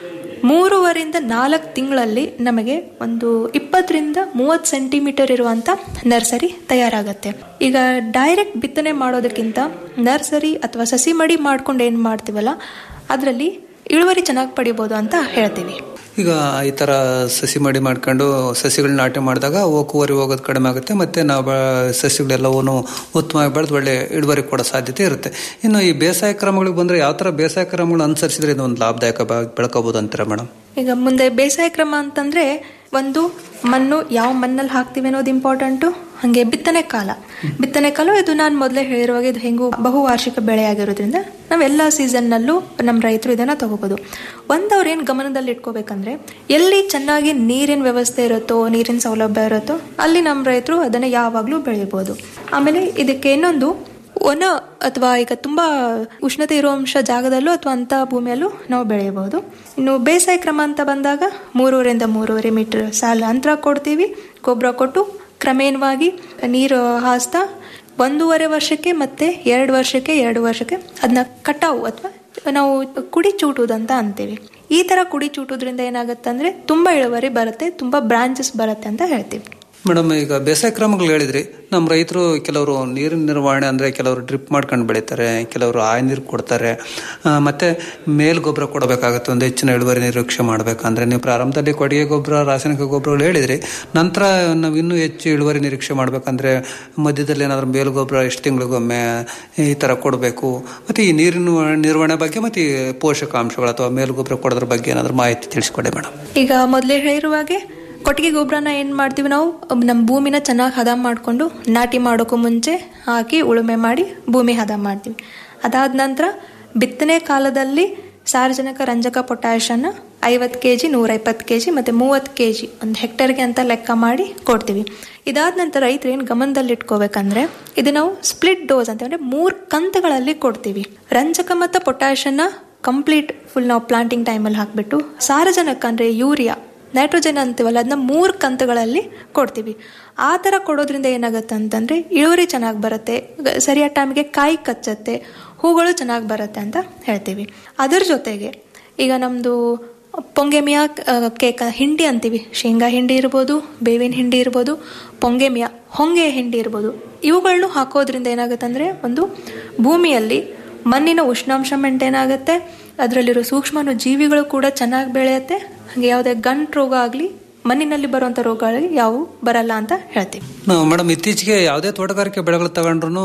ಮೂರುವರಿಂದ ನಾಲ್ಕು ತಿಂಗಳಲ್ಲಿ ನಮಗೆ ಒಂದು ಇಪ್ಪತ್ತರಿಂದ ಮೂವತ್ತು ಸೆಂಟಿಮೀಟರ್ ಇರುವಂಥ ನರ್ಸರಿ ತಯಾರಾಗತ್ತೆ ಈಗ ಡೈರೆಕ್ಟ್ ಬಿತ್ತನೆ ಮಾಡೋದಕ್ಕಿಂತ ನರ್ಸರಿ ಅಥವಾ ಸಸಿ ಮಡಿ ಮಾಡ್ಕೊಂಡು ಏನು ಮಾಡ್ತೀವಲ್ಲ ಅದರಲ್ಲಿ ಇಳುವರಿ ಚೆನ್ನಾಗಿ ಪಡಿಬೋದು ಅಂತ ಹೇಳ್ತೀವಿ ಈಗ ಈ ಥರ ಸಸಿ ಮಡಿ ಮಾಡ್ಕೊಂಡು ಸಸಿಗಳನ್ನ ನಾಟಿ ಮಾಡಿದಾಗ ಓಕುವರಿ ಹೋಗೋದು ಕಡಿಮೆ ಆಗುತ್ತೆ ಮತ್ತು ನಾವು ಬ- ಸಸಿಗಳೆಲ್ಲವೂ ಉತ್ತಮವಾಗಿ ಬೆಳೆದು ಒಳ್ಳೆ ಇಳುವರಿ ಕೊಡೋ ಸಾಧ್ಯತೆ ಇರುತ್ತೆ ಇನ್ನು ಈ ಬೇಸಾಯ ಕ್ರಮಗಳಿಗೆ ಬಂದರೆ ಯಾವ ಥರ ಬೇಸಾಯ ಕ್ರಮಗಳನ್ನ ಅನುಸರಿಸಿದ್ರೆ ಇದು ಒಂದು ಲಾಭದಾಯಕ ಬ- ಬೆಳ್ಕೋಬೋದು ಅಂತೀರಾ ಮೇಡಮ್ ಈಗ ಮುಂದೆ ಬೇಸಾಯ ಕ್ರಮ ಅಂತಂದ್ರೆ ಒಂದು ಮಣ್ಣು ಯಾವ ಮಣ್ಣಲ್ಲಿ ಹಾಕ್ತೀವಿ ಅನ್ನೋದು ಇಂಪಾರ್ಟೆಂಟು ಹಾಗೆ ಬಿತ್ತನೆ ಕಾಲ ಬಿತ್ತನೆ ಕಾಲ ಇದು ನಾನು ಮೊದಲೇ ಹೇಳಿರುವಾಗ ಇದು ಹೆಂಗು ಬಹುವಾರ್ಷಿಕ ಬೆಳೆ ಆಗಿರೋದ್ರಿಂದ ನಾವೆಲ್ಲ ಸೀಸನ್ನಲ್ಲೂ ನಮ್ಮ ರೈತರು ಇದನ್ನ ತಗೋಬಹುದು ಒಂದು ಅವ್ರು ಏನು ಗಮನದಲ್ಲಿ ಇಟ್ಕೋಬೇಕಂದ್ರೆ ಎಲ್ಲಿ ಚೆನ್ನಾಗಿ ನೀರಿನ ವ್ಯವಸ್ಥೆ ಇರುತ್ತೋ ನೀರಿನ ಸೌಲಭ್ಯ ಇರುತ್ತೋ ಅಲ್ಲಿ ನಮ್ಮ ರೈತರು ಅದನ್ನ ಯಾವಾಗಲೂ ಬೆಳಿಬೋದು ಆಮೇಲೆ ಇದಕ್ಕೆ ಇನ್ನೊಂದು ಒಣ ಅಥವಾ ಈಗ ತುಂಬಾ ಉಷ್ಣತೆ ಇರುವಂಶ ಜಾಗದಲ್ಲೂ ಅಥವಾ ಅಂತ ಭೂಮಿಯಲ್ಲೂ ನಾವು ಬೆಳೆಯಬಹುದು ಇನ್ನು ಬೇಸಾಯ ಕ್ರಮ ಅಂತ ಬಂದಾಗ ಮೂರುವರೆಯಿಂದ ಮೂರುವರೆ ಮೀಟರ್ ಸಾಲ ಅಂತರ ಕೊಡ್ತೀವಿ ಗೊಬ್ಬರ ಕೊಟ್ಟು ಕ್ರಮೇಣವಾಗಿ ನೀರು ಹಾಸ್ತಾ ಒಂದೂವರೆ ವರ್ಷಕ್ಕೆ ಮತ್ತೆ ಎರಡು ವರ್ಷಕ್ಕೆ ಎರಡು ವರ್ಷಕ್ಕೆ ಅದನ್ನ ಕಟಾವು ಅಥವಾ ನಾವು ಕುಡಿ ಚೂಟುವುದಂತ ಅಂತೀವಿ ಈ ತರ ಕುಡಿ ಚೂಟೋದ್ರಿಂದ ಏನಾಗುತ್ತೆ ಅಂದ್ರೆ ತುಂಬಾ ಇಳುವರಿ ಬರುತ್ತೆ ತುಂಬಾ ಬ್ರಾಂಚಸ್ ಬರುತ್ತೆ ಅಂತ ಹೇಳ್ತೀವಿ ಮೇಡಮ್ ಈಗ ಬೇಸಾಯ ಕ್ರಮಗಳು ಹೇಳಿದ್ರಿ ನಮ್ಮ ರೈತರು ಕೆಲವರು ನೀರಿನ ನಿರ್ವಹಣೆ ಅಂದರೆ ಕೆಲವರು ಡ್ರಿಪ್ ಮಾಡ್ಕೊಂಡು ಬೆಳೀತಾರೆ ಕೆಲವರು ಆಯ ನೀರು ಕೊಡ್ತಾರೆ ಆ, ಮತ್ತೆ ಮೇಲ್ ಗೊಬ್ಬರ ಕೊಡಬೇಕಾಗುತ್ತೆ ಒಂದು ಹೆಚ್ಚಿನ ಇಳುವರಿ ನಿರೀಕ್ಷೆ ಮಾಡಬೇಕಂದ್ರೆ ನೀವು ಪ್ರಾರಂಭದಲ್ಲಿ ಕೊಡುಗೆ ಗೊಬ್ಬರ ರಾಸಾಯನಿಕ ಗೊಬ್ಬರಗಳು ಹೇಳಿದ್ರಿ ನಂತರ ನಾವು ಇನ್ನೂ ಹೆಚ್ಚು ಇಳುವರಿ ನಿರೀಕ್ಷೆ ಮಾಡಬೇಕಂದ್ರೆ ಮಧ್ಯದಲ್ಲಿ ಏನಾದರೂ ಮೇಲ್ ಗೊಬ್ಬರ ಎಷ್ಟು ತಿಂಗಳಿಗೊಮ್ಮೆ ಈ ಥರ ಕೊಡಬೇಕು ಮತ್ತು ಈ ನೀರಿನ ನಿರ್ವಹಣೆ ಬಗ್ಗೆ ಮತ್ತು ಈ ಪೋಷಕಾಂಶಗಳು ಅಥವಾ ಮೇಲ್ ಗೊಬ್ಬರ ಕೊಡೋದ್ರ ಬಗ್ಗೆ ಏನಾದರೂ ಮಾಹಿತಿ ತಿಳಿಸ್ಕೊಡಿ ಮೇಡಮ್ ಈಗ ಮೊದಲೇ ಹೇಳಿರುವಾಗೆ ಕೊಟ್ಟಿಗೆ ಗೊಬ್ಬರನ ಏನು ಮಾಡ್ತೀವಿ ನಾವು ನಮ್ಮ ಭೂಮಿನ ಚೆನ್ನಾಗಿ ಹದ ಮಾಡಿಕೊಂಡು ನಾಟಿ ಮಾಡೋಕ್ಕೂ ಮುಂಚೆ ಹಾಕಿ ಉಳುಮೆ ಮಾಡಿ ಭೂಮಿ ಹದ ಮಾಡ್ತೀವಿ ಅದಾದ ನಂತರ ಬಿತ್ತನೆ ಕಾಲದಲ್ಲಿ ಸಾರ್ವಜನಿಕ ರಂಜಕ ಪೊಟ್ಯಾಷನ್ನು ಐವತ್ತು ಕೆ ಜಿ ನೂರ ಇಪ್ಪತ್ತು ಕೆ ಜಿ ಮತ್ತು ಮೂವತ್ತು ಕೆ ಜಿ ಒಂದು ಹೆಕ್ಟರ್ಗೆ ಅಂತ ಲೆಕ್ಕ ಮಾಡಿ ಕೊಡ್ತೀವಿ ಇದಾದ ನಂತರ ರೈತರು ಏನು ಗಮನದಲ್ಲಿ ಇಟ್ಕೋಬೇಕಂದ್ರೆ ಇದು ನಾವು ಸ್ಪ್ಲಿಟ್ ಡೋಸ್ ಅಂತ ಅಂದರೆ ಮೂರು ಕಂತುಗಳಲ್ಲಿ ಕೊಡ್ತೀವಿ ರಂಜಕ ಮತ್ತು ಪೊಟ್ಯಾಷನ್ನ ಕಂಪ್ಲೀಟ್ ಫುಲ್ ನಾವು ಪ್ಲಾಂಟಿಂಗ್ ಟೈಮಲ್ಲಿ ಹಾಕಿಬಿಟ್ಟು ಸಾರಜನಕ ಅಂದರೆ ಯೂರಿಯಾ ನೈಟ್ರೋಜನ್ ಅಂತೀವಲ್ಲ ಅದನ್ನ ಮೂರು ಕಂತುಗಳಲ್ಲಿ ಕೊಡ್ತೀವಿ ಆ ಥರ ಕೊಡೋದ್ರಿಂದ ಏನಾಗುತ್ತೆ ಅಂತಂದರೆ ಇಳುವರಿ ಚೆನ್ನಾಗಿ ಬರುತ್ತೆ ಗ- ಸರಿಯಾದ ಟೈಮ್ಗೆ ಕಾಯಿ ಕಚ್ಚತ್ತೆ ಹೂಗಳು ಚೆನ್ನಾಗಿ ಬರುತ್ತೆ ಅಂತ ಹೇಳ್ತೀವಿ ಅದರ ಜೊತೆಗೆ ಈಗ ನಮ್ಮದು ಪೊಂಗೆಮಿಯಾ ಕೇಕ ಹಿಂಡಿ ಅಂತೀವಿ ಶೇಂಗಾ ಹಿಂಡಿ ಇರ್ಬೋದು ಬೇವಿನ ಹಿಂಡಿ ಇರ್ಬೋದು ಪೊಂಗೆಮಿಯಾ ಹೊಂಗೆ ಹಿಂಡಿ ಇರ್ಬೋದು ಇವುಗಳನ್ನು ಹಾಕೋದ್ರಿಂದ ಏನಾಗುತ್ತೆ ಅಂದರೆ ಒಂದು ಭೂಮಿಯಲ್ಲಿ ಮಣ್ಣಿನ ಉಷ್ಣಾಂಶ ಮೇಂಟೈನ್ ಆಗುತ್ತೆ ಅದರಲ್ಲಿರೋ ಸೂಕ್ಷ್ಮಾಣು ಜೀವಿಗಳು ಕೂಡ ಚೆನ್ನಾಗಿ ಬೆಳೆಯುತ್ತೆ ಹಾಗೆ ಯಾವುದೇ ಗಂಟು ರೋಗ ಆಗಲಿ ಮಣ್ಣಿನಲ್ಲಿ ಬರುವಂಥ ರೋಗಗಳಿಗೆ ಯಾವುವು ಬರಲ್ಲ ಅಂತ ಹೇಳ್ತೀವಿ ನಾವು ಮೇಡಮ್ ಇತ್ತೀಚೆಗೆ ಯಾವುದೇ ತೋಟಗಾರಿಕೆ ಬೆಳೆಗಳು ತಗೊಂಡ್ರು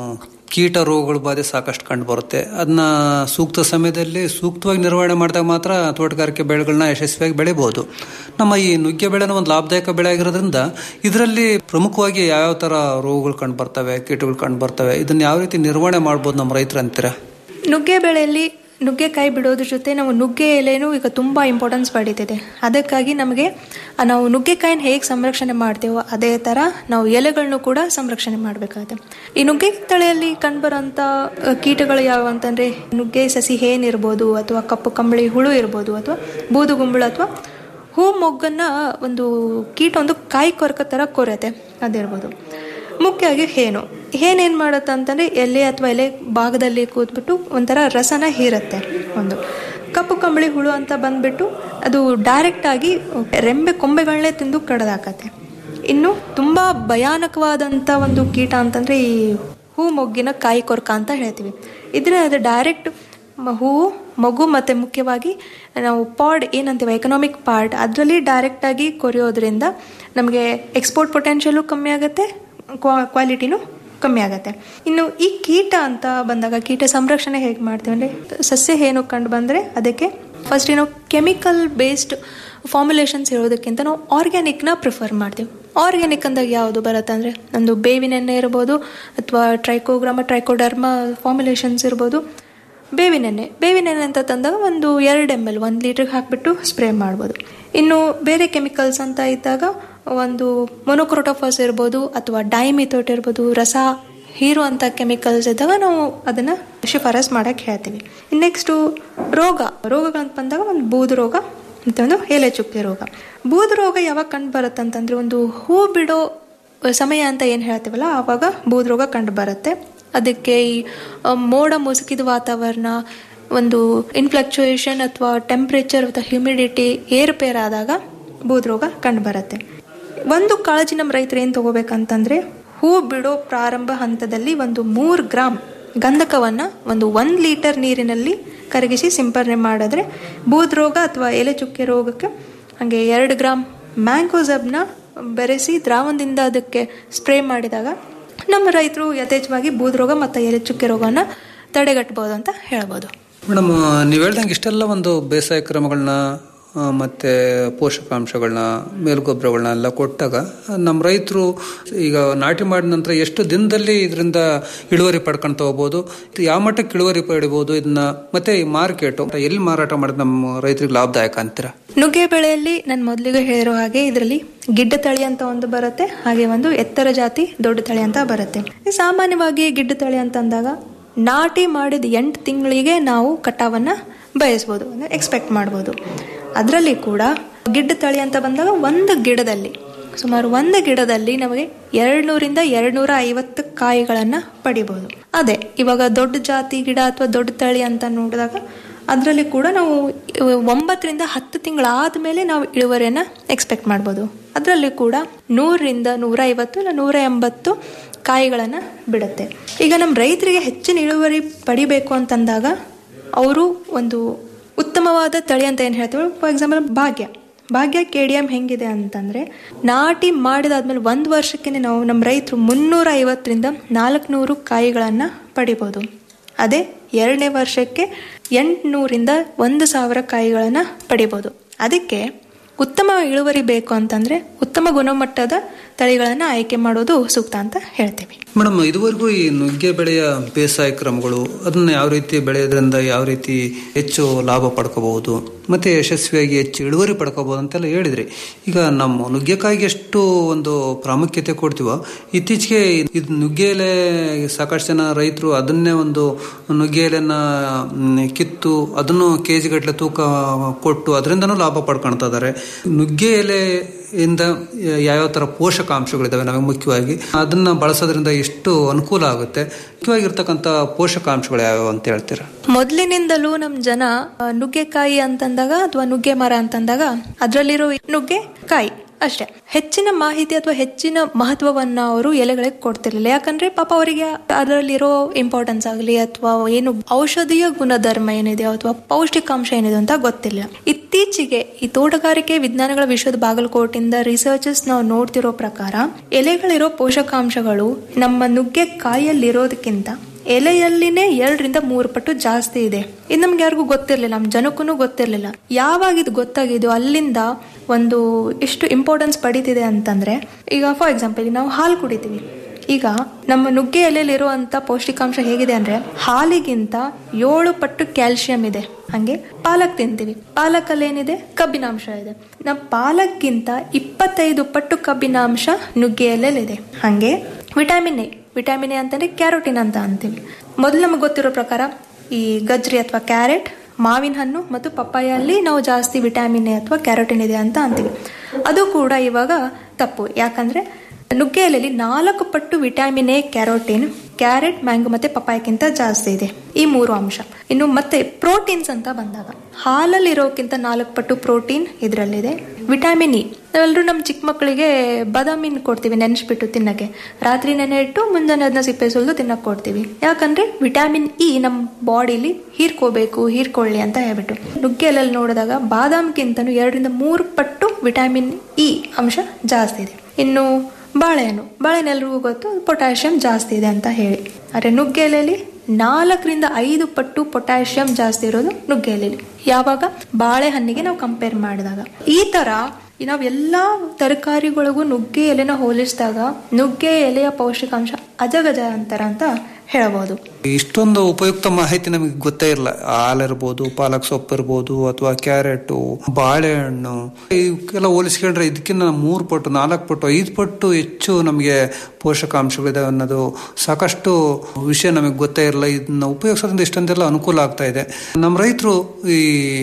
ಕೀಟ ರೋಗಗಳ ಬಾಧೆ ಸಾಕಷ್ಟು ಕಂಡು ಬರುತ್ತೆ ಅದನ್ನ ಸೂಕ್ತ ಸಮಯದಲ್ಲಿ ಸೂಕ್ತವಾಗಿ ನಿರ್ವಹಣೆ ಮಾಡಿದಾಗ ಮಾತ್ರ ತೋಟಗಾರಿಕೆ ಬೆಳೆಗಳನ್ನ ಯಶಸ್ವಿಯಾಗಿ ಬೆಳಿಬಹುದು ನಮ್ಮ ಈ ನುಗ್ಗೆ ಬೆಳೆನ ಒಂದು ಲಾಭದಾಯಕ ಬೆಳೆ ಆಗಿರೋದ್ರಿಂದ ಇದರಲ್ಲಿ ಪ್ರಮುಖವಾಗಿ ಯಾವ್ಯಾವ ತರ ರೋಗಗಳು ಕಂಡು ಬರ್ತವೆ ಕೀಟಗಳು ಕಂಡು ಬರ್ತವೆ ಇದನ್ನ ಯಾವ ರೀತಿ ನಿರ್ವಹಣೆ ಮಾಡ್ಬೋದು ನಮ್ಮ ರೈತರು ಅಂತೀರಾ ನುಗ್ಗೆ ಬೆಳೆಯಲ್ಲಿ ನುಗ್ಗೆಕಾಯಿ ಬಿಡೋದ್ರ ಜೊತೆ ನಾವು ನುಗ್ಗೆ ಎಲೆನೂ ಈಗ ತುಂಬ ಇಂಪಾರ್ಟೆನ್ಸ್ ಪಡೀತಿದೆ ಅದಕ್ಕಾಗಿ ನಮಗೆ ಆ ನಾವು ನುಗ್ಗೆಕಾಯಿನ ಹೇಗೆ ಸಂರಕ್ಷಣೆ ಮಾಡ್ತೇವೋ ಅದೇ ಥರ ನಾವು ಎಲೆಗಳನ್ನು ಕೂಡ ಸಂರಕ್ಷಣೆ ಮಾಡಬೇಕಾಗುತ್ತೆ ಈ ನುಗ್ಗೆ ತಳೆಯಲ್ಲಿ ಕಂಡುಬರೋಂಥ ಅಹ್, ಕೀಟಗಳು ಯಾವುವು ಅಂತಂದರೆ ನುಗ್ಗೆ ಸಸಿ ಏನಿರ್ಬೋದು ಅಥವಾ ಕಪ್ಪು ಕಂಬಳಿ ಹುಳು ಇರ್ಬೋದು ಅಥವಾ ಬೂದುಗುಂಬಳ ಅಥವಾ ಹೂ ಮೊಗ್ಗನ್ನ ಒಂದು ಕೀಟ ಒಂದು ಕಾಯಿ ಕೊರಕ ಥರ ಕೊರತೆ ಅದಿರ್ಬೋದು ಮುಖ್ಯವಾಗಿ ಹೇನು ಏನೇನು ಮಾಡುತ್ತೆ ಅಂತಂದರೆ ಎಲೆ ಅಥವಾ ಎಲೆ ಭಾಗದಲ್ಲಿ ಕೂತ್ಬಿಟ್ಟು ಒಂಥರ ರಸನ ಹೀರುತ್ತೆ ಒಂದು ಕಪ್ಪು ಕಂಬಳಿ ಹುಳು ಅಂತ ಬಂದ್ಬಿಟ್ಟು ಅದು ಡೈರೆಕ್ಟ್ ಆಗಿ ರೆಂಬೆ ಕೊಂಬೆಗಳನ್ನೇ ತಿಂದು ಕಡ್ದಾಕತ್ತೆ ಇನ್ನು ತುಂಬ ಭಯಾನಕವಾದಂಥ ಒಂದು ಕೀಟ ಅಂತಂದರೆ ಈ ಹೂ ಮೊಗ್ಗಿನ ಕಾಯಿ ಕೊರಕ ಅಂತ ಹೇಳ್ತೀವಿ ಇದ್ರೆ ಅದು ಡೈರೆಕ್ಟ್ ಮ- ಹೂವು ಮಗು ಮತ್ತು ಮುಖ್ಯವಾಗಿ ನಾವು ಪಾಡ್ ಏನಂತೀವಿ ಎಕನಾಮಿಕ್ ಪಾರ್ಟ್ ಅದರಲ್ಲಿ ಡೈರೆಕ್ಟಾಗಿ ಕೊರೆಯೋದ್ರಿಂದ ನಮಗೆ ಎಕ್ಸ್ಪೋರ್ಟ್ ಪೊಟೆನ್ಷಿಯಲು ಕಮ್ಮಿ ಆಗುತ್ತೆ ಕ್ವಾ ಕ್ವಾಲಿಟಿನೂ ಕಮ್ಮಿ ಆಗುತ್ತೆ ಇನ್ನು ಈ ಕೀಟ ಅಂತ ಬಂದಾಗ ಕೀಟ ಸಂರಕ್ಷಣೆ ಹೇಗೆ ಮಾಡ್ತೀವಿ ಅಂದರೆ ಸಸ್ಯ ಏನು ಕಂಡು ಬಂದರೆ ಅದಕ್ಕೆ ಫಸ್ಟ್ ನಾವು ಕೆಮಿಕಲ್ ಬೇಸ್ಡ್ ಫಾರ್ಮುಲೇಷನ್ಸ್ ಇರೋದಕ್ಕಿಂತ ನಾವು ಆರ್ಗ್ಯಾನಿಕ್ನ ಪ್ರಿಫರ್ ಮಾಡ್ತೀವಿ ಆರ್ಗ್ಯಾನಿಕ್ ಅಂದಾಗ ಯಾವುದು ಬರುತ್ತೆ ಅಂದರೆ ಒಂದು ಬೇವಿನ ಎಣ್ಣೆ ಇರ್ಬೋದು ಅಥವಾ ಟ್ರೈಕೋಗ್ರಾಮ ಟ್ರೈಕೋಡರ್ಮ ಫಾರ್ಮುಲೇಷನ್ಸ್ ಇರ್ಬೋದು ಬೇವಿನ ಎಣ್ಣೆ ಬೇವಿನ ಎಣ್ಣೆ ಅಂತ ತಂದಾಗ ಒಂದು ಎರಡು ಎಮ್ ಎಲ್ ಒಂದು ಲೀಟ್ರಿಗೆ ಹಾಕಿಬಿಟ್ಟು ಸ್ಪ್ರೇ ಮಾಡ್ಬೋದು ಇನ್ನು ಬೇರೆ ಕೆಮಿಕಲ್ಸ್ ಅಂತ ಇದ್ದಾಗ ಒಂದು ಮೊನೊಕ್ರೋಟೋಫಾಸ್ ಇರ್ಬೋದು ಅಥವಾ ಡೈಮಿಥೋಟ್ ಇರ್ಬೋದು ರಸ ಹೀರುವಂಥ ಕೆಮಿಕಲ್ಸ್ ಇದ್ದಾಗ ನಾವು ಅದನ್ನು ಶಿಫಾರಸ್ ಮಾಡೋಕ್ಕೆ ಹೇಳ್ತೀವಿ ನೆಕ್ಸ್ಟು ರೋಗ ರೋಗಗಳಂತ ಬಂದಾಗ ಒಂದು ಬೂದು ರೋಗ ಮತ್ತು ಒಂದು ಎಲೆ ಚುಕ್ಕೆ ರೋಗ ಬೂದು ರೋಗ ಯಾವಾಗ ಕಂಡು ಬರುತ್ತೆ ಅಂತಂದರೆ ಒಂದು ಹೂ ಬಿಡೋ ಸಮಯ ಅಂತ ಏನು ಹೇಳ್ತೀವಲ್ಲ ಆವಾಗ ಬೂದು ರೋಗ ಕಂಡು ಬರುತ್ತೆ ಅದಕ್ಕೆ ಈ ಆ, ಮೋಡ ಮುಸುಕಿದ ವಾತಾವರಣ ಒಂದು ಇನ್ಫ್ಲಕ್ಚುಯೇಷನ್ ಅಥವಾ ಟೆಂಪ್ರೇಚರ್ ಅಥವಾ ಹ್ಯುಮಿಡಿಟಿ ಏರುಪೇರ್ ಆದಾಗ ಬೂದು ರೋಗ ಕಂಡು ಬರುತ್ತೆ ಒಂದು ಕಾಳಜಿ ನಮ್ಮ ರೈತರು ಏನು ತಗೋಬೇಕಂತಂದ್ರೆ ಹೂ ಬಿಡೋ ಪ್ರಾರಂಭ ಹಂತದಲ್ಲಿ ಒಂದು ಮೂರು ಗ್ರಾಮ್ ಗಂಧಕವನ್ನು ಒಂದು ಒಂದು ಲೀಟರ್ ನೀರಿನಲ್ಲಿ ಕರಗಿಸಿ ಸಿಂಪರಣೆ ಮಾಡಿದ್ರೆ ಬೂದ್ ರೋಗ ಅಥವಾ ಎಲೆ ಚುಕ್ಕೆ ರೋಗಕ್ಕೆ ಹಾಗೆ ಎರಡು ಗ್ರಾಮ್ ಮ್ಯಾಂಗೋಸಬ್ನ ಬೆರೆಸಿ ದ್ರಾವಣದಿಂದ ಅದಕ್ಕೆ ಸ್ಪ್ರೇ ಮಾಡಿದಾಗ ನಮ್ಮ ರೈತರು ಯಥೇಚ್ಛವಾಗಿ ಬೂದ್ ರೋಗ ಮತ್ತು ಎಲೆ ಚುಕ್ಕೆ ರೋಗವನ್ನು ತಡೆಗಟ್ಟಬಹುದು ಅಂತ ಹೇಳ್ಬೋದು ಮೇಡಮ್ ನೀವು ಹೇಳ್ದಂಗೆ ಇಷ್ಟೆಲ್ಲ ಒಂದು ಬೇಸಾಯ ಕ್ರಮಗಳನ್ನ ಆ, ಮತ್ತೆ ಪೋಷಕಾಂಶಗಳನ್ನ ಮೇಲ್ಗೊಬ್ಬರಗಳನ್ನ ಎಲ್ಲ ಕೊಟ್ಟಾಗ ನಮ್ಮ ರೈತರು ಈಗ ನಾಟಿ ಮಾಡಿದ ನಂತರ ಎಷ್ಟು ದಿನದಲ್ಲಿ ಇದರಿಂದ ಇಳುವರಿ ಪಡ್ಕೊಂತ ಹೋಗ್ಬೋದು ಯಾವ ಮಟ್ಟಕ್ಕೆ ಇಳುವರಿ ಪಡಿಬೋದು ಇದನ್ನ ಮತ್ತೆ ಈ ಮಾರ್ಕೆಟ್ ಎಲ್ಲಿ ಮಾರಾಟ ಮಾಡಿದ್ರೆ ನಮ್ಮ ರೈತರಿಗೆ ಲಾಭದಾಯಕ ಅಂತೀರಾ ನುಗ್ಗೆ ಬೆಳೆಯಲ್ಲಿ ನಾನು ಮೊದಲಿಗೆ ಹೇಳಿರೋ ಹಾಗೆ ಇದರಲ್ಲಿ ಗಿಡ್ಡ ತಳಿ ಅಂತ ಒಂದು ಬರುತ್ತೆ ಹಾಗೆ ಒಂದು ಎತ್ತರ ಜಾತಿ ದೊಡ್ಡ ತಳಿ ಅಂತ ಬರುತ್ತೆ ಸಾಮಾನ್ಯವಾಗಿ ಗಿಡ್ಡ ತಳಿ ಅಂತ ಅಂದಾಗ ನಾಟಿ ಮಾಡಿದ ಎಂಟು ತಿಂಗಳಿಗೆ ನಾವು ಕಟಾವನ್ನ ಬಯಸ್ಬೋದು ಅಂದರೆ ಎಕ್ಸ್ಪೆಕ್ಟ್ ಮಾಡ್ಬೋದು ಅದರಲ್ಲಿ ಕೂಡ ಗಿಡ್ಡ ತಳಿ ಅಂತ ಬಂದಾಗ ಒಂದು ಗಿಡದಲ್ಲಿ ಸುಮಾರು ಒಂದು ಗಿಡದಲ್ಲಿ ನಮಗೆ ಎರಡ್ನೂರಿಂದ ಎರಡ್ನೂರ ಐವತ್ತು ಕಾಯಿಗಳನ್ನು ಪಡಿಬೋದು ಅದೇ ಇವಾಗ ದೊಡ್ಡ ಜಾತಿ ಗಿಡ ಅಥವಾ ದೊಡ್ಡ ತಳಿ ಅಂತ ನೋಡಿದಾಗ ಅದರಲ್ಲಿ ಕೂಡ ನಾವು ಒಂಬತ್ತರಿಂದ ಹತ್ತು ತಿಂಗಳಾದ ಮೇಲೆ ನಾವು ಇಳುವರಿಯನ್ನು ಎಕ್ಸ್ಪೆಕ್ಟ್ ಮಾಡ್ಬೋದು ಅದರಲ್ಲಿ ಕೂಡ ನೂರರಿಂದ ನೂರ ಐವತ್ತು ಇಲ್ಲ ನೂರ ಎಂಬತ್ತು ಕಾಯಿಗಳನ್ನು ಬಿಡುತ್ತೆ ಈಗ ನಮ್ಮ ರೈತರಿಗೆ ಹೆಚ್ಚಿನ ಇಳುವರಿ ಪಡಿಬೇಕು ಅಂತಂದಾಗ ಅವರು ಒಂದು ಉತ್ತಮವಾದ ತಳಿ ಅಂತ ಏನು ಹೇಳ್ತೀವಿ ಫಾರ್ ಎಕ್ಸಾಂಪಲ್ ಭಾಗ್ಯ ಭಾಗ್ಯ ಕೆ ಡಿ ಎಮ್ ಹೆಂಗಿದೆ ಅಂತಂದರೆ ನಾಟಿ ಮಾಡಿದಾದ್ಮೇಲೆ ಒಂದು ವರ್ಷಕ್ಕೆ ನಾವು ನಮ್ಮ ರೈತರು ಮುನ್ನೂರ ಐವತ್ತರಿಂದ ನಾಲ್ಕುನೂರು ಕಾಯಿಗಳನ್ನು ಪಡಿಬೋದು ಅದೇ ಎರಡನೇ ವರ್ಷಕ್ಕೆ ಎಂಟುನೂರಿಂದ ಒಂದು ಸಾವಿರ ಕಾಯಿಗಳನ್ನು ಪಡಿಬೋದು ಅದಕ್ಕೆ ಉತ್ತಮ ಇಳುವರಿ ಬೇಕು ಅಂತಂದರೆ ಉತ್ತಮ ಗುಣಮಟ್ಟದ ತಳಿಗಳನ್ನು ಆಯ್ಕೆ ಮಾಡೋದು ಸೂಕ್ತ ಅಂತ ಹೇಳ್ತೀವಿ ಮೇಡಮ್ ಇದುವರೆಗೂ ಈ ನುಗ್ಗೆ ಬೆಳೆಯ ಬೇಸಾಯ ಕ್ರಮಗಳು ಅದನ್ನ ಯಾವ ರೀತಿ ಬೆಳೆಯೋದ್ರಿಂದ ಯಾವ ರೀತಿ ಹೆಚ್ಚು ಲಾಭ ಪಡ್ಕೋಬಹುದು ಮತ್ತೆ ಯಶಸ್ವಿಯಾಗಿ ಹೆಚ್ಚು ಇಳುವರಿ ಪಡ್ಕೋಬಹುದು ಅಂತೆಲ್ಲ ಹೇಳಿದ್ರಿ ಈಗ ನಮ್ಮ ನುಗ್ಗೆಕಾಯಿಗೆ ಎಷ್ಟು ಒಂದು ಪ್ರಾಮುಖ್ಯತೆ ಕೊಡ್ತೀವೋ ಇತ್ತೀಚೆಗೆ ಇದು ನುಗ್ಗೆ ಎಲೆ ಸಾಕಷ್ಟು ಜನ ರೈತರು ಅದನ್ನೇ ಒಂದು ನುಗ್ಗೆ ಎಲೆನ ಮ್, ಕಿತ್ತು ಅದನ್ನು ಕೆ ಜಿ ಗಟ್ಟಲೆ ತೂಕ ಕೊಟ್ಟು ಅದರಿಂದನೂ ಲಾಭ ಪಡ್ಕೊಳ್ತಾ ಇದ್ದಾರೆ ನುಗ್ಗೆ ಎಲೆಯಿಂದ ಯಾವ್ಯಾವ ಥರ ಪೋಷಕಾಂಶಗಳಿದಾವೆ ನಮಗೆ ಮುಖ್ಯವಾಗಿ ಅದನ್ನ ಬಳಸೋದ್ರಿಂದ ಎಷ್ಟು ಅನುಕೂಲ ಆಗುತ್ತೆ ಮುಖ್ಯವಾಗಿರ್ತಕ್ಕಂಥ ಪೋಷಕಾಂಶಗಳು ಯಾವ್ಯಾವ ಅಂತ ಹೇಳ್ತೀರಾ ಮೊದಲಿನಿಂದಲೂ ನಮ್ಮ ಜನ ಆ, ನುಗ್ಗೆಕಾಯಿ ಅಂತಂದಾಗ ಅಥವಾ ನುಗ್ಗೆ ಮರ ಅಂತಂದಾಗ ಅದರಲ್ಲಿರೋ ನುಗ್ಗೆ ಕಾಯಿ ಅಷ್ಟೇ ಹೆಚ್ಚಿನ ಮಾಹಿತಿ ಅಥವಾ ಹೆಚ್ಚಿನ ಮಹತ್ವವನ್ನ ಅವರು ಎಲೆಗಳಿಗೆ ಕೊಡ್ತಿರ್ಲಿಲ್ಲ ಯಾಕಂದ್ರೆ ಪಾಪ ಅವರಿಗೆ ಅದರಲ್ಲಿರೋ ಇಂಪಾರ್ಟೆನ್ಸ್ ಆಗಲಿ ಅಥವಾ ಏನು ಔಷಧೀಯ ಗುಣಧರ್ಮ ಏನಿದೆ ಅಥವಾ ಪೌಷ್ಟಿಕಾಂಶ ಏನಿದೆ ಅಂತ ಗೊತ್ತಿಲ್ಲ ಇತ್ತೀಚೆಗೆ ಈ ತೋಟಗಾರಿಕೆ ವಿಜ್ಞಾನಗಳ ವಿಶ್ವದ ಬಾಗಲಕೋಟಿಂದ ರಿಸರ್ಚರ್ಸ್ ನಾವು ನೋಡ್ತಿರೋ ಪ್ರಕಾರ ಎಲೆಗಳಿರೋ ಪೋಷಕಾಂಶಗಳು ನಮ್ಮ ನುಗ್ಗೆ ಕಾಯಿಯಲ್ಲಿರೋದಕ್ಕಿಂತ ಎಲೆಯಲ್ಲಿನೇ ಎರಡರಿಂದ ಮೂರು ಪಟ್ಟು ಜಾಸ್ತಿ ಇದೆ ಇದು ನಮ್ಗೆ ಯಾರಿಗೂ ಗೊತ್ತಿರಲಿಲ್ಲ ನಮ್ಮ ಜನಕ್ಕೂ ಗೊತ್ತಿರಲಿಲ್ಲ ಯಾವಾಗ ಇದು ಗೊತ್ತಾಗಿದೆಯೋ ಅಲ್ಲಿಂದ ಒಂದು ಎಷ್ಟು ಇಂಪಾರ್ಟೆನ್ಸ್ ಪಡೀತಿದೆ ಅಂತಂದ್ರೆ ಈಗ ಫಾರ್ ಎಕ್ಸಾಂಪಲ್ ನಾವು ಹಾಲು ಕುಡಿತೀವಿ ಈಗ ನಮ್ಮ ನುಗ್ಗೆ ಎಲೆಯಲ್ಲಿರುವಂತ ಪೌಷ್ಟಿಕಾಂಶ ಹೇಗಿದೆ ಅಂದ್ರೆ ಹಾಲಿಗಿಂತ ಏಳು ಪಟ್ಟು ಕ್ಯಾಲ್ಸಿಯಂ ಇದೆ ಹಂಗೆ ಪಾಲಕ್ ತಿಂತೀವಿ ಪಾಲಕಲ್ಲಿ ಏನಿದೆ ಕಬ್ಬಿನಾಂಶ ಇದೆ ನಮ್ಮ ಪಾಲಕ್ಗಿಂತ ಇಪ್ಪತ್ತೈದು ಪಟ್ಟು ಕಬ್ಬಿನಾಂಶ ನುಗ್ಗೆ ಎಲೆಯಲ್ಲಿದೆ ಹಂಗೆ ವಿಟಮಿನ್ ಎ ವಿಟಮಿನ್ ಎ ಅಂತಂದ್ರೆ ಕ್ಯಾರೋಟಿನ್ ಅಂತ ಅಂತೀವಿ ಮೊದಲು ನಮಗೆ ಗೊತ್ತಿರೋ ಪ್ರಕಾರ ಈ ಗಜ್ರಿ ಅಥವಾ ಕ್ಯಾರೆಟ್ ಮಾವಿನ ಹಣ್ಣು ಮತ್ತು ಪಪ್ಪಾಯಲ್ಲಿ ನಾವು ಜಾಸ್ತಿ ವಿಟಮಿನ್ ಎ ಅಥವಾ ಕ್ಯಾರೋಟಿನ್ ಇದೆ ಅಂತ ಅಂತೀವಿ ಅದು ಕೂಡ ಇವಾಗ ತಪ್ಪು ಯಾಕಂದ್ರೆ ನುಗ್ಗೆ ಎಲೆಯಲ್ಲಿ ನಾಲ್ಕು ಪಟ್ಟು vitamin A carotene carrot mango ಮತ್ತೆ ಪಪ್ಪಾಯಕ್ಕಿಂತ ಜಾಸ್ತಿ ಇದೆ ಈ ಮೂರು ಅಂಶ ಇನ್ನು ಮತ್ತೆ ಪ್ರೋಟೀನ್ಸ್ ಅಂತ ಬಂದಾಗ ಹಾಲಲ್ಲಿ ಇರೋಕ್ಕಿಂತ ನಾಲ್ಕು ಪಟ್ಟು ಪ್ರೋಟೀನ್ ಇದರಲ್ಲಿದೆ ವಿಟಮಿನ್ ಇ ನಾವೆಲ್ಲರೂ ನಮ್ಮ ಚಿಕ್ಕ ಮಕ್ಕಳಿಗೆ ಬಾದಾಮಿನ ಕೊಡ್ತೀವಿ ನೆನೆಸ್ಬಿಟ್ಟು ತಿನ್ನಕ್ಕೆ ರಾತ್ರಿ ನೆನೆ ಇಟ್ಟು ಮುಂಜಾನೆ ಅದನ್ನ ಸಿಪ್ಪೆ ಸುಲಿದು ತಿನ್ನಕ್ಕೆ ಕೊಡ್ತೀವಿ ಯಾಕಂದ್ರೆ ವಿಟಮಿನ್ ಇ ನಮ್ಮ ಬಾಡಿಲಿ ಹೀರ್ಕೋಬೇಕು ಹೀರ್ಕೊಳ್ಳಿ ಅಂತ ಹೇಳ್ಬಿಟ್ಟು ನುಗ್ಗೆಯಲ್ಲಿ ನೋಡಿದಾಗ ಬಾದಾಮಿಗಿಂತನೂ ಎರಡರಿಂದ ಮೂರು ಪಟ್ಟು ವಿಟಮಿನ್ ಇ ಅಂಶ ಜಾಸ್ತಿ ಇದೆ ಇನ್ನು ಬಾಳೆಹಣ್ಣು ಬಾಳೆಹಣ್ಣು ಎಲ್ರಿಗೂ ಗೊತ್ತು ಪೊಟ್ಯಾಷಿಯಂ ಜಾಸ್ತಿ ಇದೆ ಅಂತ ಹೇಳಿ ಆದರೆ ನುಗ್ಗೆ ಎಲೆಯಲ್ಲಿ ನಾಲ್ಕರಿಂದ ಐದು ಪಟ್ಟು ಪೊಟ್ಯಾಷಿಯಂ ಜಾಸ್ತಿ ಇರೋದು ನುಗ್ಗೆ ಎಲೆಯಲ್ಲಿ ಯಾವಾಗ ಬಾಳೆಹಣ್ಣಿಗೆ ನಾವು ಕಂಪೇರ್ ಮಾಡಿದಾಗ ಈ ತರ ನಾವೆಲ್ಲ ತರಕಾರಿಗಳಿಗೂ ನುಗ್ಗೆ ಎಲೆನ ಹೋಲಿಸಿದಾಗ ನುಗ್ಗೆ ಎಲೆಯ ಪೌಷ್ಟಿಕಾಂಶ ಅಜಗಜ ಅಂತರ ಅಂತ ಹೇಳಬಹುದು ಇಷ್ಟೊಂದು ಉಪಯುಕ್ತ ಮಾಹಿತಿ ನಮಗೆ ಗೊತ್ತೇ ಇಲ್ಲ ಹಾಲಿರ್ಬೋದು ಪಾಲಕ್ ಸೊಪ್ಪು ಇರ್ಬೋದು ಅಥವಾ ಕ್ಯಾರೆಟು ಬಾಳೆಹಣ್ಣು ಇವಕ್ಕೆಲ್ಲ ಹೋಲಿಸ್ಕೊಂಡ್ರೆ ಇದಕ್ಕಿಂತ ಮೂರು ಪಟ್ಟು ನಾಲ್ಕು ಪಟ್ಟು ಐದು ಪಟ್ಟು ಹೆಚ್ಚು ನಮಗೆ ಪೋಷಕಾಂಶಗಳಿದೆ ಅನ್ನೋದು ಸಾಕಷ್ಟು ವಿಷಯ ನಮಗೆ ಗೊತ್ತೇ ಇರಲ್ಲ ಇದನ್ನ ಉಪಯೋಗಿಸೋದ್ರಿಂದ ಇಷ್ಟೊಂದೆಲ್ಲ ಅನುಕೂಲ ಆಗ್ತಾ ಇದೆ ನಮ್ಮ ರೈತರು ಈ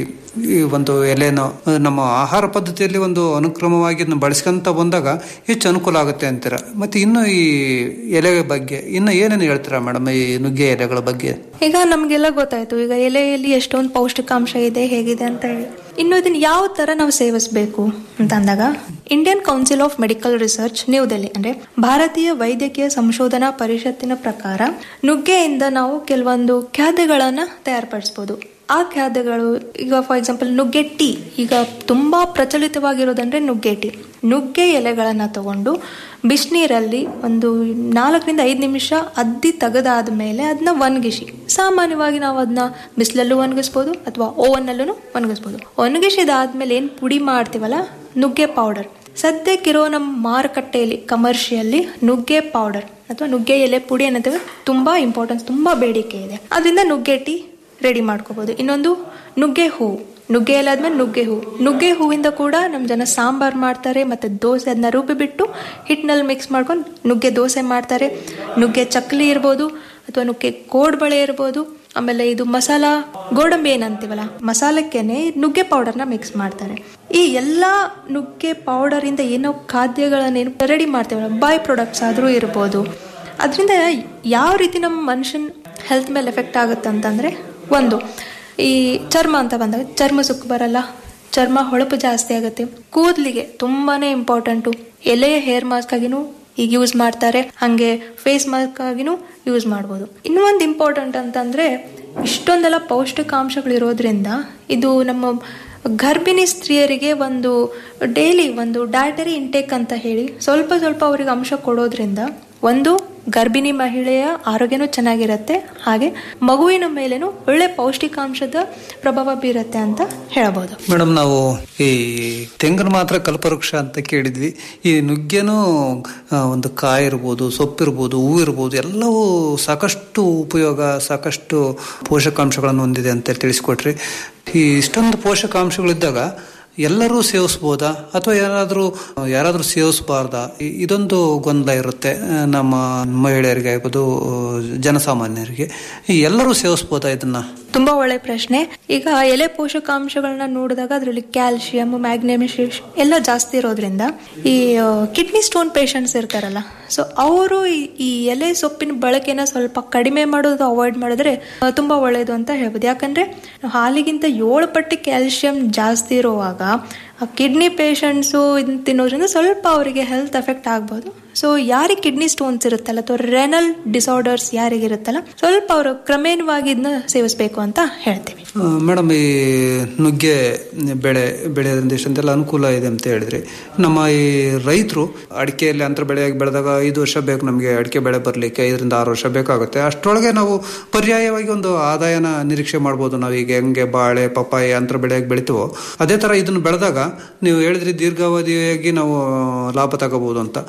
ಈ ಒಂದು ಎಲೆನ ನಮ್ಮ ಆಹಾರ ಪದ್ಧತಿಯಲ್ಲಿ ಒಂದು ಅನುಕ್ರಮವಾಗಿ ಇದನ್ನ ಬಳಸ್ಕೊಂತ ಬಂದಾಗ ಹೆಚ್ಚು ಅನುಕೂಲ ಆಗುತ್ತೆ ಅಂತೀರ ಮತ್ತೆ ಇನ್ನು ಈ ಎಲೆ ಬಗ್ಗೆ ಇನ್ನು ಏನೇನು ಹೇಳ್ತೀರಾ ಮೇಡಮ್ ಈ ನುಗ್ಗೆ ಎಲೆಗಳ ಬಗ್ಗೆ ಈಗ ನಮ್ಗೆಲ್ಲ ಗೊತ್ತಾಯ್ತು ಈಗ ಎಲೆಯಲ್ಲಿ ಎಷ್ಟೊಂದು ಪೌಷ್ಟಿಕಾಂಶ ಇದೆ ಹೇಗಿದೆ ಅಂತ ಹೇಳಿ ಇನ್ನು ಇದನ್ನ ಯಾವ ತರ ನಾವು ಸೇವಿಸಬೇಕು ಅಂತ ಅಂದಾಗ Indian council of medical research New Delhi ಅಂದ್ರೆ ಭಾರತೀಯ ವೈದ್ಯಕೀಯ ಸಂಶೋಧನಾ ಪರಿಷತ್ತಿನ ಪ್ರಕಾರ ನುಗ್ಗೆಯಿಂದ ನಾವು ಕೆಲವೊಂದು ಖಾದ್ಯಗಳನ್ನ ತಯಾರುಪಡಿಸಬಹುದು ಆ ಖಾದ್ಯಗಳು ಈಗ ಫಾರ್ ಎಕ್ಸಾಂಪಲ್ ನುಗ್ಗೆ ಟೀ ಈಗ ತುಂಬಾ ಪ್ರಚಲಿತವಾಗಿರೋದಂದ್ರೆ ನುಗ್ಗೆ ಟೀ ನುಗ್ಗೆ ಎಲೆಗಳನ್ನ ತಗೊಂಡು ಬಿಸಿನೀರಲ್ಲಿ ಒಂದು ನಾಲ್ಕರಿಂದ ಐದು ನಿಮಿಷ ಅದ್ದಿ ತೆಗೆದಾದ ಮೇಲೆ ಅದನ್ನ ಒಣಗಿಸಿ ಸಾಮಾನ್ಯವಾಗಿ ನಾವು ಅದನ್ನ ಬಿಸಿಲಲ್ಲೂ ಒಣಗಿಸ್ಬೋದು ಅಥವಾ ಓವನ್ನಲ್ಲೂ ಒಣಗಿಸ್ಬೋದು ಒಣಗಿಸಿದಾದ್ಮೇಲೆ ಏನು ಪುಡಿ ಮಾಡ್ತೀವಲ್ಲ ನುಗ್ಗೆ ಪೌಡರ್ ಸದ್ಯಕ್ಕಿರೋ ನಮ್ಮ ಮಾರುಕಟ್ಟೆಯಲ್ಲಿ ಕಮರ್ಷಿಯಲ್ಲಿ ನುಗ್ಗೆ ಪೌಡರ್ ಅಥವಾ ನುಗ್ಗೆ ಎಲೆ ಪುಡಿ ಅನ್ನೋದು ತುಂಬಾ ಇಂಪಾರ್ಟೆನ್ಸ್ ತುಂಬಾ ಬೇಡಿಕೆ ಇದೆ ಅದರಿಂದ ನುಗ್ಗೆ ಟೀ ರೆಡಿ ಮಾಡ್ಕೋಬಹುದು ಇನ್ನೊಂದು ನುಗ್ಗೆ ಹೂವು ನುಗ್ಗೆ ಎಲೆ ಆದ್ಮೇಲೆ ನುಗ್ಗೆ ಹೂವು ನುಗ್ಗೆ ಹೂವಿಂದ ಕೂಡ ನಮ್ಮ ಜನ ಸಾಂಬಾರ್ ಮಾಡ್ತಾರೆ ಮತ್ತೆ ದೋಸೆ ಅದನ್ನ ರುಬ್ಬಿ ಬಿಟ್ಟು ಹಿಟ್ಟಿನಲ್ಲಿ ಮಿಕ್ಸ್ ಮಾಡ್ಕೊಂಡು ನುಗ್ಗೆ ದೋಸೆ ಮಾಡ್ತಾರೆ ನುಗ್ಗೆ ಚಕ್ಲಿ ಇರ್ಬೋದು ಅಥವಾ ನುಗ್ಗೆ ಕೋಡ್ಬಳೆ ಇರ್ಬೋದು ಆಮೇಲೆ ಇದು ಮಸಾಲ ಗೋಡಂಬಿ ಏನಂತೀವಲ್ಲ ಮಸಾಲಕ್ಕೇನೆ ನುಗ್ಗೆ ಪೌಡರ್ನ ಮಿಕ್ಸ್ ಮಾಡ್ತಾರೆ ಈ ಎಲ್ಲಾ ನುಗ್ಗೆ ಪೌಡರ್ ಇಂದ ಏನೋ ಖಾದ್ಯಗಳನ್ನೇನು ರೆಡಿ ಮಾಡ್ತೇವಲ್ಲ ಬೈ ಪ್ರಾಡಕ್ಟ್ಸ್ ಆದ್ರೂ ಇರ್ಬೋದು ಅದರಿಂದ ಯಾವ ರೀತಿ ನಮ್ಮ ಮನುಷ್ಯನ ಹೆಲ್ತ್ ಮೇಲೆ ಎಫೆಕ್ಟ್ ಆಗುತ್ತೆ ಅಂತಂದ್ರೆ ಒಂದು ಈ ಚರ್ಮ ಅಂತ ಬಂದಾಗ ಚರ್ಮ ಸುಕ್ಕು ಬರಲ್ಲ ಚರ್ಮ ಹೊಳಪು ಜಾಸ್ತಿ ಆಗುತ್ತೆ ಕೂದಲಿಗೆ ತುಂಬಾನೇ ಇಂಪಾರ್ಟೆಂಟು ಎಲೆಯ ಹೇರ್ ಮಾಸ್ಕ್ ಆಗಿನೂ ಈಗ ಯೂಸ್ ಮಾಡ್ತಾರೆ ಹಂಗೆ ಫೇಸ್ ಮಾಸ್ಕ್ ಆಗಿನೂ ಯೂಸ್ ಮಾಡ್ಬೋದು ಇನ್ನೂ ಒಂದು ಇಂಪಾರ್ಟೆಂಟ್ ಅಂತಂದ್ರೆ ಇಷ್ಟೊಂದೆಲ್ಲ ಪೌಷ್ಟಿಕಾಂಶಗಳಿರೋದ್ರಿಂದ ಇದು ನಮ್ಮ ಗರ್ಭಿಣಿ ಸ್ತ್ರೀಯರಿಗೆ ಒಂದು ಡೈಲಿ ಒಂದು ಡಯಟರಿ ಇಂಟೇಕ್ ಅಂತ ಹೇಳಿ ಸ್ವಲ್ಪ ಸ್ವಲ್ಪ ಅವರಿಗೆ ಅಂಶ ಕೊಡೋದ್ರಿಂದ ಒಂದು ಗರ್ಭಿಣಿ ಮಹಿಳೆಯ ಆರೋಗ್ಯನೂ ಚೆನ್ನಾಗಿರುತ್ತೆ ಹಾಗೆ ಮಗುವಿನ ಮೇಲೇನು ಒಳ್ಳೆ ಪೌಷ್ಟಿಕಾಂಶದ ಪ್ರಭಾವ ಬೀರುತ್ತೆ ಅಂತ ಹೇಳಬಹುದು ಮೇಡಮ್ ನಾವು ಈ ತೆಂಗನ್ನು ಮಾತ್ರ ಕಲ್ಪವೃಕ್ಷ ಅಂತ ಕೇಳಿದ್ವಿ ಈ ನುಗ್ಗೆನೂ ಆ, ಒಂದು ಕಾಯಿ ಇರ್ಬೋದು ಸೊಪ್ಪಿರ್ಬೋದು ಹೂ ಇರ್ಬೋದು ಎಲ್ಲವೂ ಸಾಕಷ್ಟು ಉಪಯೋಗ ಸಾಕಷ್ಟು ಪೋಷಕಾಂಶಗಳನ್ನು ಹೊಂದಿದೆ ಅಂತ ತಿಳಿಸ್ಕೊಟ್ರಿ ಈ ಇಷ್ಟೊಂದು ಪೋಷಕಾಂಶಗಳಿದ್ದಾಗ ಎಲ್ಲರೂ ಸೇವಿಸ್ಬೋದಾ ಅಥವಾ ಯಾರಾದರೂ ಯಾರಾದರೂ ಸೇವಿಸಬಾರ್ದಾ ಇ- ಇದೊಂದು ಗೊಂದಲ ಇರುತ್ತೆ ಆ, ನಮ್ಮ ಮಹಿಳೆಯರಿಗೆ ಆಗ್ಬೋದು ಜನಸಾಮಾನ್ಯರಿಗೆ ಈ ಎಲ್ಲರೂ ಸೇವಿಸ್ಬೋದಾ ಇದನ್ನ ತುಂಬಾ ಒಳ್ಳೆ ಪ್ರಶ್ನೆ ಈಗ ಎಲೆ ಪೋಷಕಾಂಶಗಳನ್ನ ನೋಡಿದಾಗ ಅದರಲ್ಲಿ ಕ್ಯಾಲ್ಸಿಯಂ ಮ್ಯಾಗ್ನೇಷಿಯಂ ಎಲ್ಲ ಜಾಸ್ತಿ ಇರೋದ್ರಿಂದ ಈ ಕಿಡ್ನಿ ಸ್ಟೋನ್ ಪೇಷಂಟ್ಸ್ ಇರ್ತಾರಲ್ಲ ಸೊ ಅವರು ಈ ಎಲೆ ಸೊಪ್ಪಿನ ಬಳಕೆನ ಸ್ವಲ್ಪ ಕಡಿಮೆ ಮಾಡೋದು ಅವಾಯ್ಡ್ ಮಾಡಿದ್ರೆ ಆ, ತುಂಬಾ ಒಳ್ಳೆಯದು ಅಂತ ಹೇಳ್ಬೋದು ಯಾಕಂದ್ರೆ ಹಾಲಿಗಿಂತ ಏಳು ಪಟ್ಟು ಕ್ಯಾಲ್ಸಿಯಂ ಜಾಸ್ತಿ ಇರುವಾಗ ಕಿಡ್ನಿ ಪೇಷಂಟ್ಸು ಇದನ್ನ ತಿನ್ನೋದ್ರಿಂದ ಸ್ವಲ್ಪ ಅವರಿಗೆ ಹೆಲ್ತ್ ಎಫೆಕ್ಟ್ ಆಗ್ಬೋದು ಸೊ ಯಾರಿಗೆ ಕಿಡ್ನಿ ಸ್ಟೋನ್ಸ್ ಇರುತ್ತಲ್ಲ ಅಥವಾ ರೆನಲ್ ಡಿಸಾರ್ಡರ್ಸ್ ಯಾರಿಗಿರುತ್ತಲ್ಲ ಸ್ವಲ್ಪ ಅವರು ಕ್ರಮೇಣವಾಗಿ ಇದನ್ನ ಸೇವಿಸಬೇಕು ಅಂತ ಹೇಳ್ತೀವಿ ಮೇಡಮ್ ಈ ನುಗ್ಗೆ ಬೆಳೆ ಬೆಳೆಯೋದ್ರಿಂದ ಇಷ್ಟೊಂದೆಲ್ಲ ಅನುಕೂಲ ಇದೆ ಅಂತ ಹೇಳಿದ್ರಿ ನಮ್ಮ ಈ ರೈತರು ಅಡಿಕೆಯಲ್ಲಿ ಅಂತರ ಬೆಳೆಯಾಗಿ ಬೆಳೆದಾಗ ಐದು ವರ್ಷ ಬೇಕು ನಮಗೆ ಅಡಿಕೆ ಬೆಳೆ ಬರಲಿಕ್ಕೆ ಐದರಿಂದ ಆರು ವರ್ಷ ಬೇಕಾಗುತ್ತೆ ಅಷ್ಟರೊಳಗೆ ನಾವು ಪರ್ಯಾಯವಾಗಿ ಒಂದು ಆದಾಯನ ನಿರೀಕ್ಷೆ ಮಾಡ್ಬೋದು ನಾವು ಈಗ ಹೆಂಗೆ ಬಾಳೆ ಪಪ್ಪಾಯಿ ಅಂತರ ಬೆಳೆಯಾಗಿ ಬೆಳಿತೀವೋ ಅದೇ ತರ ಇದನ್ನು ಬೆಳೆದಾಗ ನೀವು ಹೇಳಿದ್ರಿ ದೀರ್ಘಾವಧಿಯಾಗಿ ನಾವು ಲಾಭ ತಗೋಬಹುದು ಅಂತ ನಮ್ಮ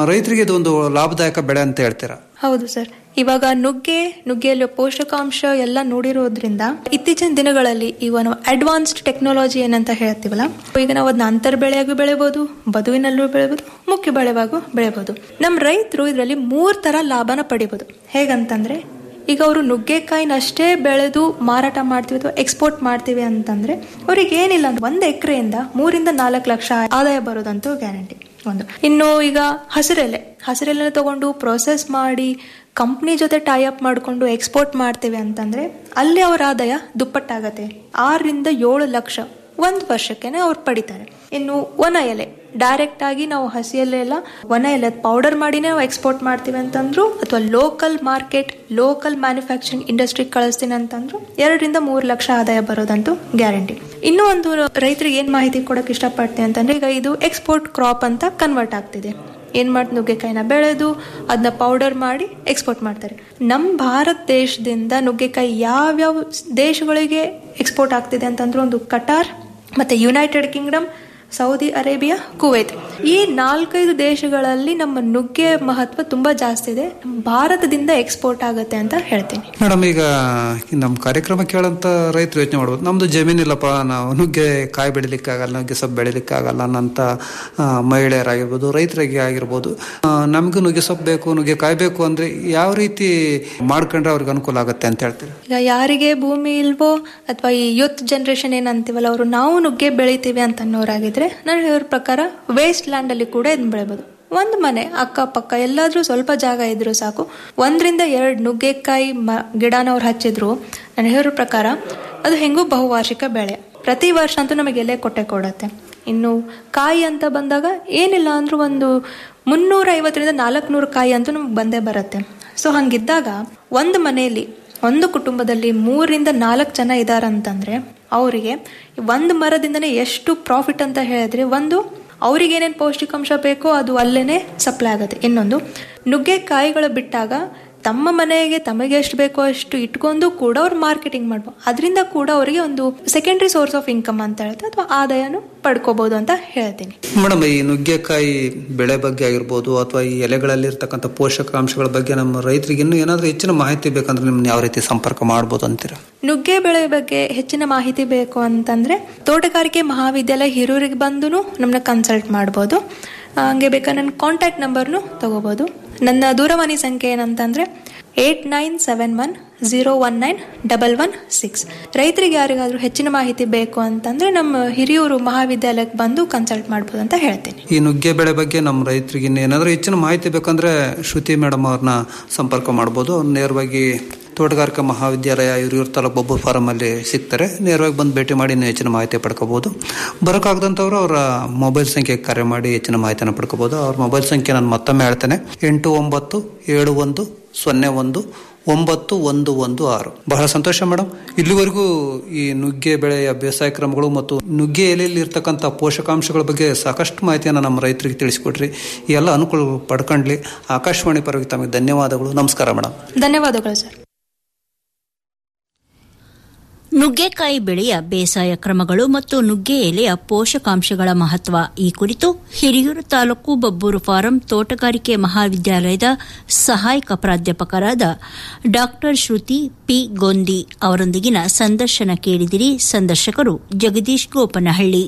ರೈತರಿಗೆ ಇದು ಒಂದು ಲಾಭದಾಯಕ ಬೆಳೆ ಅಂತ ಹೇಳ್ತೀರಾ ಹೌದು ಸರ್ ಇವಾಗ ನುಗ್ಗೆ ನುಗ್ಗೆಯಲ್ಲಿ ಪೋಷಕಾಂಶ ಎಲ್ಲ ನೋಡಿರೋದ್ರಿಂದ ಇತ್ತೀಚಿನ ದಿನಗಳಲ್ಲಿ ಈಗ ನಾವು ಅಡ್ವಾನ್ಸ್ಡ್ ಟೆಕ್ನಾಲಜಿ ಏನಂತ ಹೇಳ್ತೀವಲ್ಲ ಈಗ ನಾವು ಅದನ್ನ ಅಂತರ್ ಬೆಳೆಯಾಗೂ ಬೆಳೆಬಹುದು ಬದುವಿನಲ್ಲೂ ಬೆಳೆಬಹುದು ಮುಖ್ಯ ಬೆಳೆವಾಗೂ ಬೆಳೆಬಹುದು ನಮ್ಮ ರೈತರು ಇದರಲ್ಲಿ ಮೂರ್ ತರ ಲಾಭನ ಪಡಿಬಹುದು ಹೇಗಂತಂದ್ರೆ ಈಗ ಅವರು ನುಗ್ಗೆಕಾಯಿನ ಅಷ್ಟೇ ಬೆಳೆದು ಮಾರಾಟ ಮಾಡ್ತೀವಿ ಅಥವಾ ಎಕ್ಸ್ಪೋರ್ಟ್ ಮಾಡ್ತೀವಿ ಅಂತಂದ್ರೆ ಅವ್ರಿಗೆ ಏನಿಲ್ಲ ಅಂದ್ರೆ ಒಂದ್ ಎಕರೆಯಿಂದ ಮೂರಿಂದ ನಾಲ್ಕು ಲಕ್ಷ ಆದಾಯ ಬರೋದಂತೂ ಗ್ಯಾರಂಟಿ ಒಂದು ಇನ್ನು ಈಗ ಹಸಿರೆಲೆ ಹಸಿರೆಲೆ ತಗೊಂಡು ಪ್ರೊಸೆಸ್ ಮಾಡಿ ಕಂಪ್ನಿ ಜೊತೆ ಟೈ ಅಪ್ ಮಾಡಿಕೊಂಡು ಎಕ್ಸ್ಪೋರ್ಟ್ ಮಾಡ್ತೇವೆ ಅಂತಂದ್ರೆ ಅಲ್ಲಿ ಅವರ ಆದಾಯ ದುಪ್ಪಟ್ಟಾಗತ್ತೆ ಆರರಿಂದ ಏಳು ಲಕ್ಷ ಒಂದು ವರ್ಷಕ್ಕೆನೆ ಅವ್ರು ಪಡಿತಾರೆ ಇನ್ನು ಒಣ ಎಲೆ ಡೈರೆಕ್ಟ್ ಆಗಿ ನಾವು ಹಸಿ ಎಲೆ ಎಲ್ಲ ಒಣ ಎಲೆ ಪೌಡರ್ ಮಾಡಿನೇ ನಾವು ಎಕ್ಸ್ಪೋರ್ಟ್ ಮಾಡ್ತೀವಿ ಅಂತಂದ್ರು ಅಥವಾ ಲೋಕಲ್ ಮಾರ್ಕೆಟ್ ಲೋಕಲ್ ಮ್ಯಾನುಫ್ಯಾಕ್ಚರಿಂಗ್ ಇಂಡಸ್ಟ್ರಿಗೆ ಕಳಿಸ್ತೀನಿ ಅಂತಂದ್ರು ಎರಡರಿಂದ ಮೂರು ಲಕ್ಷ ಆದಾಯ ಬರೋದಂತೂ ಗ್ಯಾರಂಟಿ ಇನ್ನೂ ಒಂದು ರೈತರಿಗೆ ಏನ್ ಮಾಹಿತಿ ಕೊಡಕ್ಕೆ ಇಷ್ಟಪಡ್ತೀನಿ ಅಂತಂದ್ರೆ ಈಗ ಇದು ಎಕ್ಸ್ಪೋರ್ಟ್ ಕ್ರಾಪ್ ಅಂತ ಕನ್ವರ್ಟ್ ಆಗ್ತಿದೆ ಏನ್ ಮಾಡಿ ನುಗ್ಗೆಕಾಯಿನ ಬೆಳೆದು ಅದನ್ನ ಪೌಡರ್ ಮಾಡಿ ಎಕ್ಸ್ಪೋರ್ಟ್ ಮಾಡ್ತಾರೆ ನಮ್ಮ ಭಾರತ ದೇಶದಿಂದ ನುಗ್ಗೆಕಾಯಿ ಯಾವ್ಯಾವ ದೇಶಗಳಿಗೆ ಎಕ್ಸ್ಪೋರ್ಟ್ ಆಗ್ತಿದೆ ಅಂತಂದ್ರೆ ಒಂದು ಕಟಾರ್ ಮತ್ತೆ United Kingdom Saudi Arabia Kuwait ಈ ನಾಲ್ಕೈದು ದೇಶಗಳಲ್ಲಿ ನಮ್ಮ ನುಗ್ಗೆ ಮಹತ್ವ ತುಂಬಾ ಜಾಸ್ತಿ ಇದೆ ನಮ್ಮ ಭಾರತದಿಂದ ಎಕ್ಸ್ಪೋರ್ಟ್ ಆಗುತ್ತೆ ಅಂತ ಹೇಳ್ತೀನಿ ಮೇಡಮ್ ಈಗ ನಮ್ಮ ಕಾರ್ಯಕ್ರಮ ಕೇಳಂತ ರೈತರು ಯೋಚನೆ ಮಾಡ್ಬೋದು ನಮ್ದು ಜಮೀನಿಲ್ಲಪ್ಪ ನಾವು ನುಗ್ಗೆ ಕಾಯಿ ಬೆಳಿಲಿಕ್ಕಾಗಲ್ಲ ನುಗ್ಗೆ ಸೊಪ್ಪು ಬೆಳಿಲಿಕ್ಕಾಗಲ್ಲ ಅನ್ನಂತ ಆ, ಮಹಿಳೆಯರಾಗಿರ್ಬೋದು ರೈತರಿಗೆ ಆಗಿರ್ಬೋದು ಆ, ನಮಗೂ ನುಗ್ಗೆ ಸೊಪ್ಪು ಬೇಕು ನುಗ್ಗೆ ಕಾಯಿ ಬೇಕು ಅಂದ್ರೆ ಯಾವ ರೀತಿ ಮಾಡ್ಕೊಂಡ್ರೆ ಅವ್ರಿಗೆ ಅನುಕೂಲ ಆಗುತ್ತೆ ಅಂತ ಹೇಳ್ತೀರಿ ಈಗ ಯಾರಿಗೆ ಭೂಮಿ ಇಲ್ವೋ ಅಥವಾ ಈ ಯೂತ್ ಜನರೇಷನ್ ಏನಂತೀವಲ್ಲ ಅವರು ನಾವು ನುಗ್ಗೆ ಬೆಳಿತೀವಿ ಅಂತ ಅನ್ನೋರಾಗಿದ್ರೆ ನಾನು ಹೇಳೋ ಪ್ರಕಾರ ವೇಸ್ಟ್ ಲ್ಯಾಂಡ್ ಅಲ್ಲಿ ಕೂಡ ಇದನ್ನ ಬೆಳಿಬೋದು ಒಂದು ಮನೆ ಅಕ್ಕಪಕ್ಕ ಎಲ್ಲಾದ್ರೂ ಸ್ವಲ್ಪ ಜಾಗ ಇದ್ರು ಸಾಕು ಒಂದರಿಂದ ಎರಡು ನುಗ್ಗೆಕಾಯಿ ಮ ಗಿಡನ ಅವ್ರು ಹಚ್ಚಿದ್ರು ನಾನು ಹೇಳೋ ಪ್ರಕಾರ ಅದು ಹೆಂಗೂ ಬಹುವಾರ್ಷಿಕ ಬೆಳೆ ಪ್ರತಿ ವರ್ಷ ಅಂತೂ ನಮಗೆ ಎಲೆ ಕೊಟ್ಟೆ ಕೊಡತ್ತೆ ಇನ್ನು ಕಾಯಿ ಅಂತ ಬಂದಾಗ ಏನಿಲ್ಲ ಅಂದ್ರೂ ಒಂದು ಮುನ್ನೂರ ಐವತ್ತರಿಂದ ನಾಲ್ಕುನೂರು ಕಾಯಿ ಅಂತೂ ನಮ್ಗೆ ಬಂದೇ ಬರುತ್ತೆ ಸೊ ಹಂಗಿದ್ದಾಗ ಒಂದು ಮನೆಯಲ್ಲಿ ಒಂದು ಕುಟುಂಬದಲ್ಲಿ ಮೂರರಿಂದ ನಾಲ್ಕು ಜನ ಇದಾರಂತಂದ್ರೆ ಅವರಿಗೆ ಒಂದು ಮರದಿಂದನೇ ಎಷ್ಟು ಪ್ರಾಫಿಟ್ ಅಂತ ಹೇಳಿದ್ರೆ ಒಂದು ಅವ್ರಿಗೆ ಏನೇನು ಪೌಷ್ಟಿಕಾಂಶ ಬೇಕೋ ಅದು ಅಲ್ಲೇನೆ ಸಪ್ಲೈ ಆಗುತ್ತೆ ಇನ್ನೊಂದು ನುಗ್ಗೆಕಾಯಿಗಳು ಬಿಟ್ಟಾಗ ತಮ್ಮ ಮನೆಗೆ ತಮಗೆ ಎಷ್ಟು ಬೇಕೋ ಅಷ್ಟು ಇಟ್ಕೊಂಡು ಕೂಡ ಅವ್ರು ಮಾರ್ಕೆಟಿಂಗ್ ಮಾಡ್ಬೋದು ಅದರಿಂದ ಕೂಡ ಅವರಿಗೆ ಒಂದು ಸೆಕೆಂಡ್ರಿ ಸೋರ್ಸ್ ಆಫ್ ಇನ್ಕಮ್ ಅಂತ ಹೇಳ್ತಾರೆ ಅಥವಾ ಆದಾಯನು ಪಡ್ಕೋಬಹುದು ಅಂತ ಹೇಳ್ತೀನಿ ಮೇಡಮ್ ಈ ನುಗ್ಗೆಕಾಯಿ ಬೆಳೆ ಬಗ್ಗೆ ಆಗಿರ್ಬೋದು ಅಥವಾ ಈ ಎಲೆಗಳಲ್ಲಿ ಇರ್ತಕ್ಕಂಥ ಪೋಷಕಾಂಶಗಳ ಬಗ್ಗೆ ನಮ್ಮ ರೈತರಿಗೆ ಇನ್ನೂ ಏನಾದರೂ ಹೆಚ್ಚಿನ ಮಾಹಿತಿ ಬೇಕಂದ್ರೆ ನಿಮ್ಮನ್ನ ಯಾವ ರೀತಿ ಸಂಪರ್ಕ ಮಾಡ್ಬೋದು ಅಂತೀರಾ ನುಗ್ಗೆ ಬೆಳೆ ಬಗ್ಗೆ ಹೆಚ್ಚಿನ ಮಾಹಿತಿ ಬೇಕು ಅಂತಂದ್ರೆ ತೋಟಗಾರಿಕೆ ಮಹಾವಿದ್ಯಾಲಯ ಹಿರೂರಿಗೆ ಬಂದು ನಮ್ಮನ್ನ ಕನ್ಸಲ್ಟ್ ಮಾಡ್ಬೋದು ಆ, ಹಂಗೆ ಬೇಕಾದ್ರೆ ನನ್ನ ಕಾಂಟ್ಯಾಕ್ಟ್ ನಂಬರ್ನು ತಗೋಬಹುದು ನನ್ನ ದೂರವಾಣಿ ಸಂಖ್ಯೆ ಏನಂತಂದ್ರೆ eight nine seven one zero one nine double one six ರೈತರಿಗೆ ಯಾರಿಗಾದ್ರೂ ಹೆಚ್ಚಿನ ಮಾಹಿತಿ ಬೇಕು ಅಂತಂದ್ರೆ ನಮ್ಮ ಹಿರಿಯೂರು ಮಹಾವಿದ್ಯಾಲಯಕ್ಕೆ ಬಂದು ಕನ್ಸಲ್ಟ್ ಮಾಡ್ಬೋದು ಅಂತ ಹೇಳ್ತೀನಿ ಈ ನುಗ್ಗೆ ಬೆಳೆ ಬಗ್ಗೆ ನಮ್ಮ ರೈತರಿಗೆ ಏನಾದರೂ ಹೆಚ್ಚಿನ ಮಾಹಿತಿ ಬೇಕಂದ್ರೆ ಶ್ರುತಿ ಮೇಡಮ್ ಅವ್ರನ್ನ ಸಂಪರ್ಕ ಮಾಡ್ಬೋದು ಅವ್ರು ನೇರವಾಗಿ ತೋಟಗಾರಿಕಾ ಮಹಾವಿದ್ಯಾಲಯ ಹಿರಿಯೂರು ತಾಲೂಕು ಬೊಬ್ಬು ಫಾರಂ ಅಲ್ಲಿ ಸಿಗ್ತಾರೆ ನೇರವಾಗಿ ಬಂದು ಭೇಟಿ ಮಾಡಿ ಇನ್ನೂ ಹೆಚ್ಚಿನ ಮಾಹಿತಿ ಪಡ್ಕೋಬಹುದು ಬರೋಕ್ಕಾಗದಂಥವ್ರು ಅವರ ಮೊಬೈಲ್ ಸಂಖ್ಯೆಗೆ ಕರೆ ಮಾಡಿ ಹೆಚ್ಚಿನ ಮಾಹಿತಿಯನ್ನು ಪಡ್ಕೋಬಹುದು ಅವ್ರ ಮೊಬೈಲ್ ಸಂಖ್ಯೆ ನಾನು ಮತ್ತೊಮ್ಮೆ ಹೇಳ್ತೇನೆ ಎಂಟು ಒಂಬತ್ತು ಏಳು ಒಂದು ಸೊನ್ನೆ ಒಂದು ಒಂಬತ್ತು ಒಂದು ಒಂದು ಆರು ಬಹಳ ಸಂತೋಷ ಮೇಡಮ್ ಇಲ್ಲಿವರೆಗೂ ಈ ನುಗ್ಗೆ ಬೆಳೆಯ ಬೇಸಾಯ ಕ್ರಮಗಳು ಮತ್ತು ನುಗ್ಗೆ ಎಲೆಯಲ್ಲಿ ಇರ್ತಕ್ಕಂಥ ಪೋಷಕಾಂಶಗಳ ಬಗ್ಗೆ ಸಾಕಷ್ಟು ಮಾಹಿತಿಯನ್ನು ನಮ್ಮ ರೈತರಿಗೆ ತಿಳಿಸಿಕೊಟ್ರಿ ಈ ಎಲ್ಲ ಅನುಕೂಲ ಪಡ್ಕೊಂಡ್ಲಿ ಆಕಾಶವಾಣಿ ಪರವಾಗಿ ತಮಗೆ ಧನ್ಯವಾದಗಳು ನಮಸ್ಕಾರ ಮೇಡಮ್ ಧನ್ಯವಾದಗಳು ಸರ್ ನುಗ್ಗೆಕಾಯಿ ಬೆಳೆಯ ಬೇಸಾಯ ಕ್ರಮಗಳು ಮತ್ತು ನುಗ್ಗೆ ಎಲೆಯ ಪೋಷಕಾಂಶಗಳ ಮಹತ್ವ ಈ ಕುರಿತು ಹಿರಿಯೂರು ತಾಲೂಕು ಬಬ್ಬೂರು ಫಾರಂ ತೋಟಗಾರಿಕೆ ಮಹಾವಿದ್ಯಾಲಯದ ಸಹಾಯಕ ಪ್ರಾಧ್ಯಾಪಕರಾದ ಡಾ ಶ್ರುತಿ ಪಿ ಗೊಂದಿ ಅವರೊಂದಿಗಿನ ಸಂದರ್ಶನ ಕೇಳಿದಿರಿ ಸಂದರ್ಶಕರು ಜಗದೀಶ್ ಗೋಪನಹಳ್ಳಿ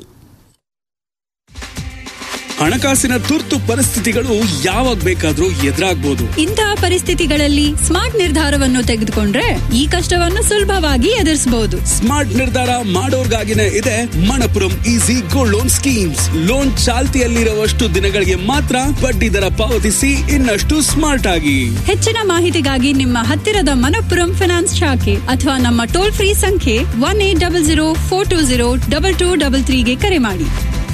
ಹಣಕಾಸಿನ ತುರ್ತು ಪರಿಸ್ಥಿತಿಗಳು ಯಾವಾಗ ಬೇಕಾದ್ರೂ ಎದುರಾಗ್ಬೋದು ಇಂತಹ ಪರಿಸ್ಥಿತಿಗಳಲ್ಲಿ ಸ್ಮಾರ್ಟ್ ನಿರ್ಧಾರವನ್ನು ತೆಗೆದುಕೊಂಡ್ರೆ ಈ ಕಷ್ಟವನ್ನು ಸುಲಭವಾಗಿ ಎದುರಿಸಬಹುದು ಸ್ಮಾರ್ಟ್ ನಿರ್ಧಾರ ಮಾಡೋರ್ಗಾಗಿನೇ ಇದೆ Manappuram easy gold loan schemes loan ಚಾಲ್ತಿಯಲ್ಲಿರುವಷ್ಟು ದಿನಗಳಿಗೆ ಮಾತ್ರ ಬಡ್ಡಿ ದರ ಪಾವತಿಸಿ ಇನ್ನಷ್ಟು ಸ್ಮಾರ್ಟ್ ಆಗಿ ಹೆಚ್ಚಿನ ಮಾಹಿತಿಗಾಗಿ ನಿಮ್ಮ ಹತ್ತಿರದ ಮನಪ್ಪುರಂ ಫೈನಾನ್ಸ್ ಶಾಖೆ ಅಥವಾ ನಮ್ಮ ಟೋಲ್ ಫ್ರೀ ಸಂಖ್ಯೆ one eight double zero four two zero double two double ತ್ರೀಗೆ ಕರೆ ಮಾಡಿ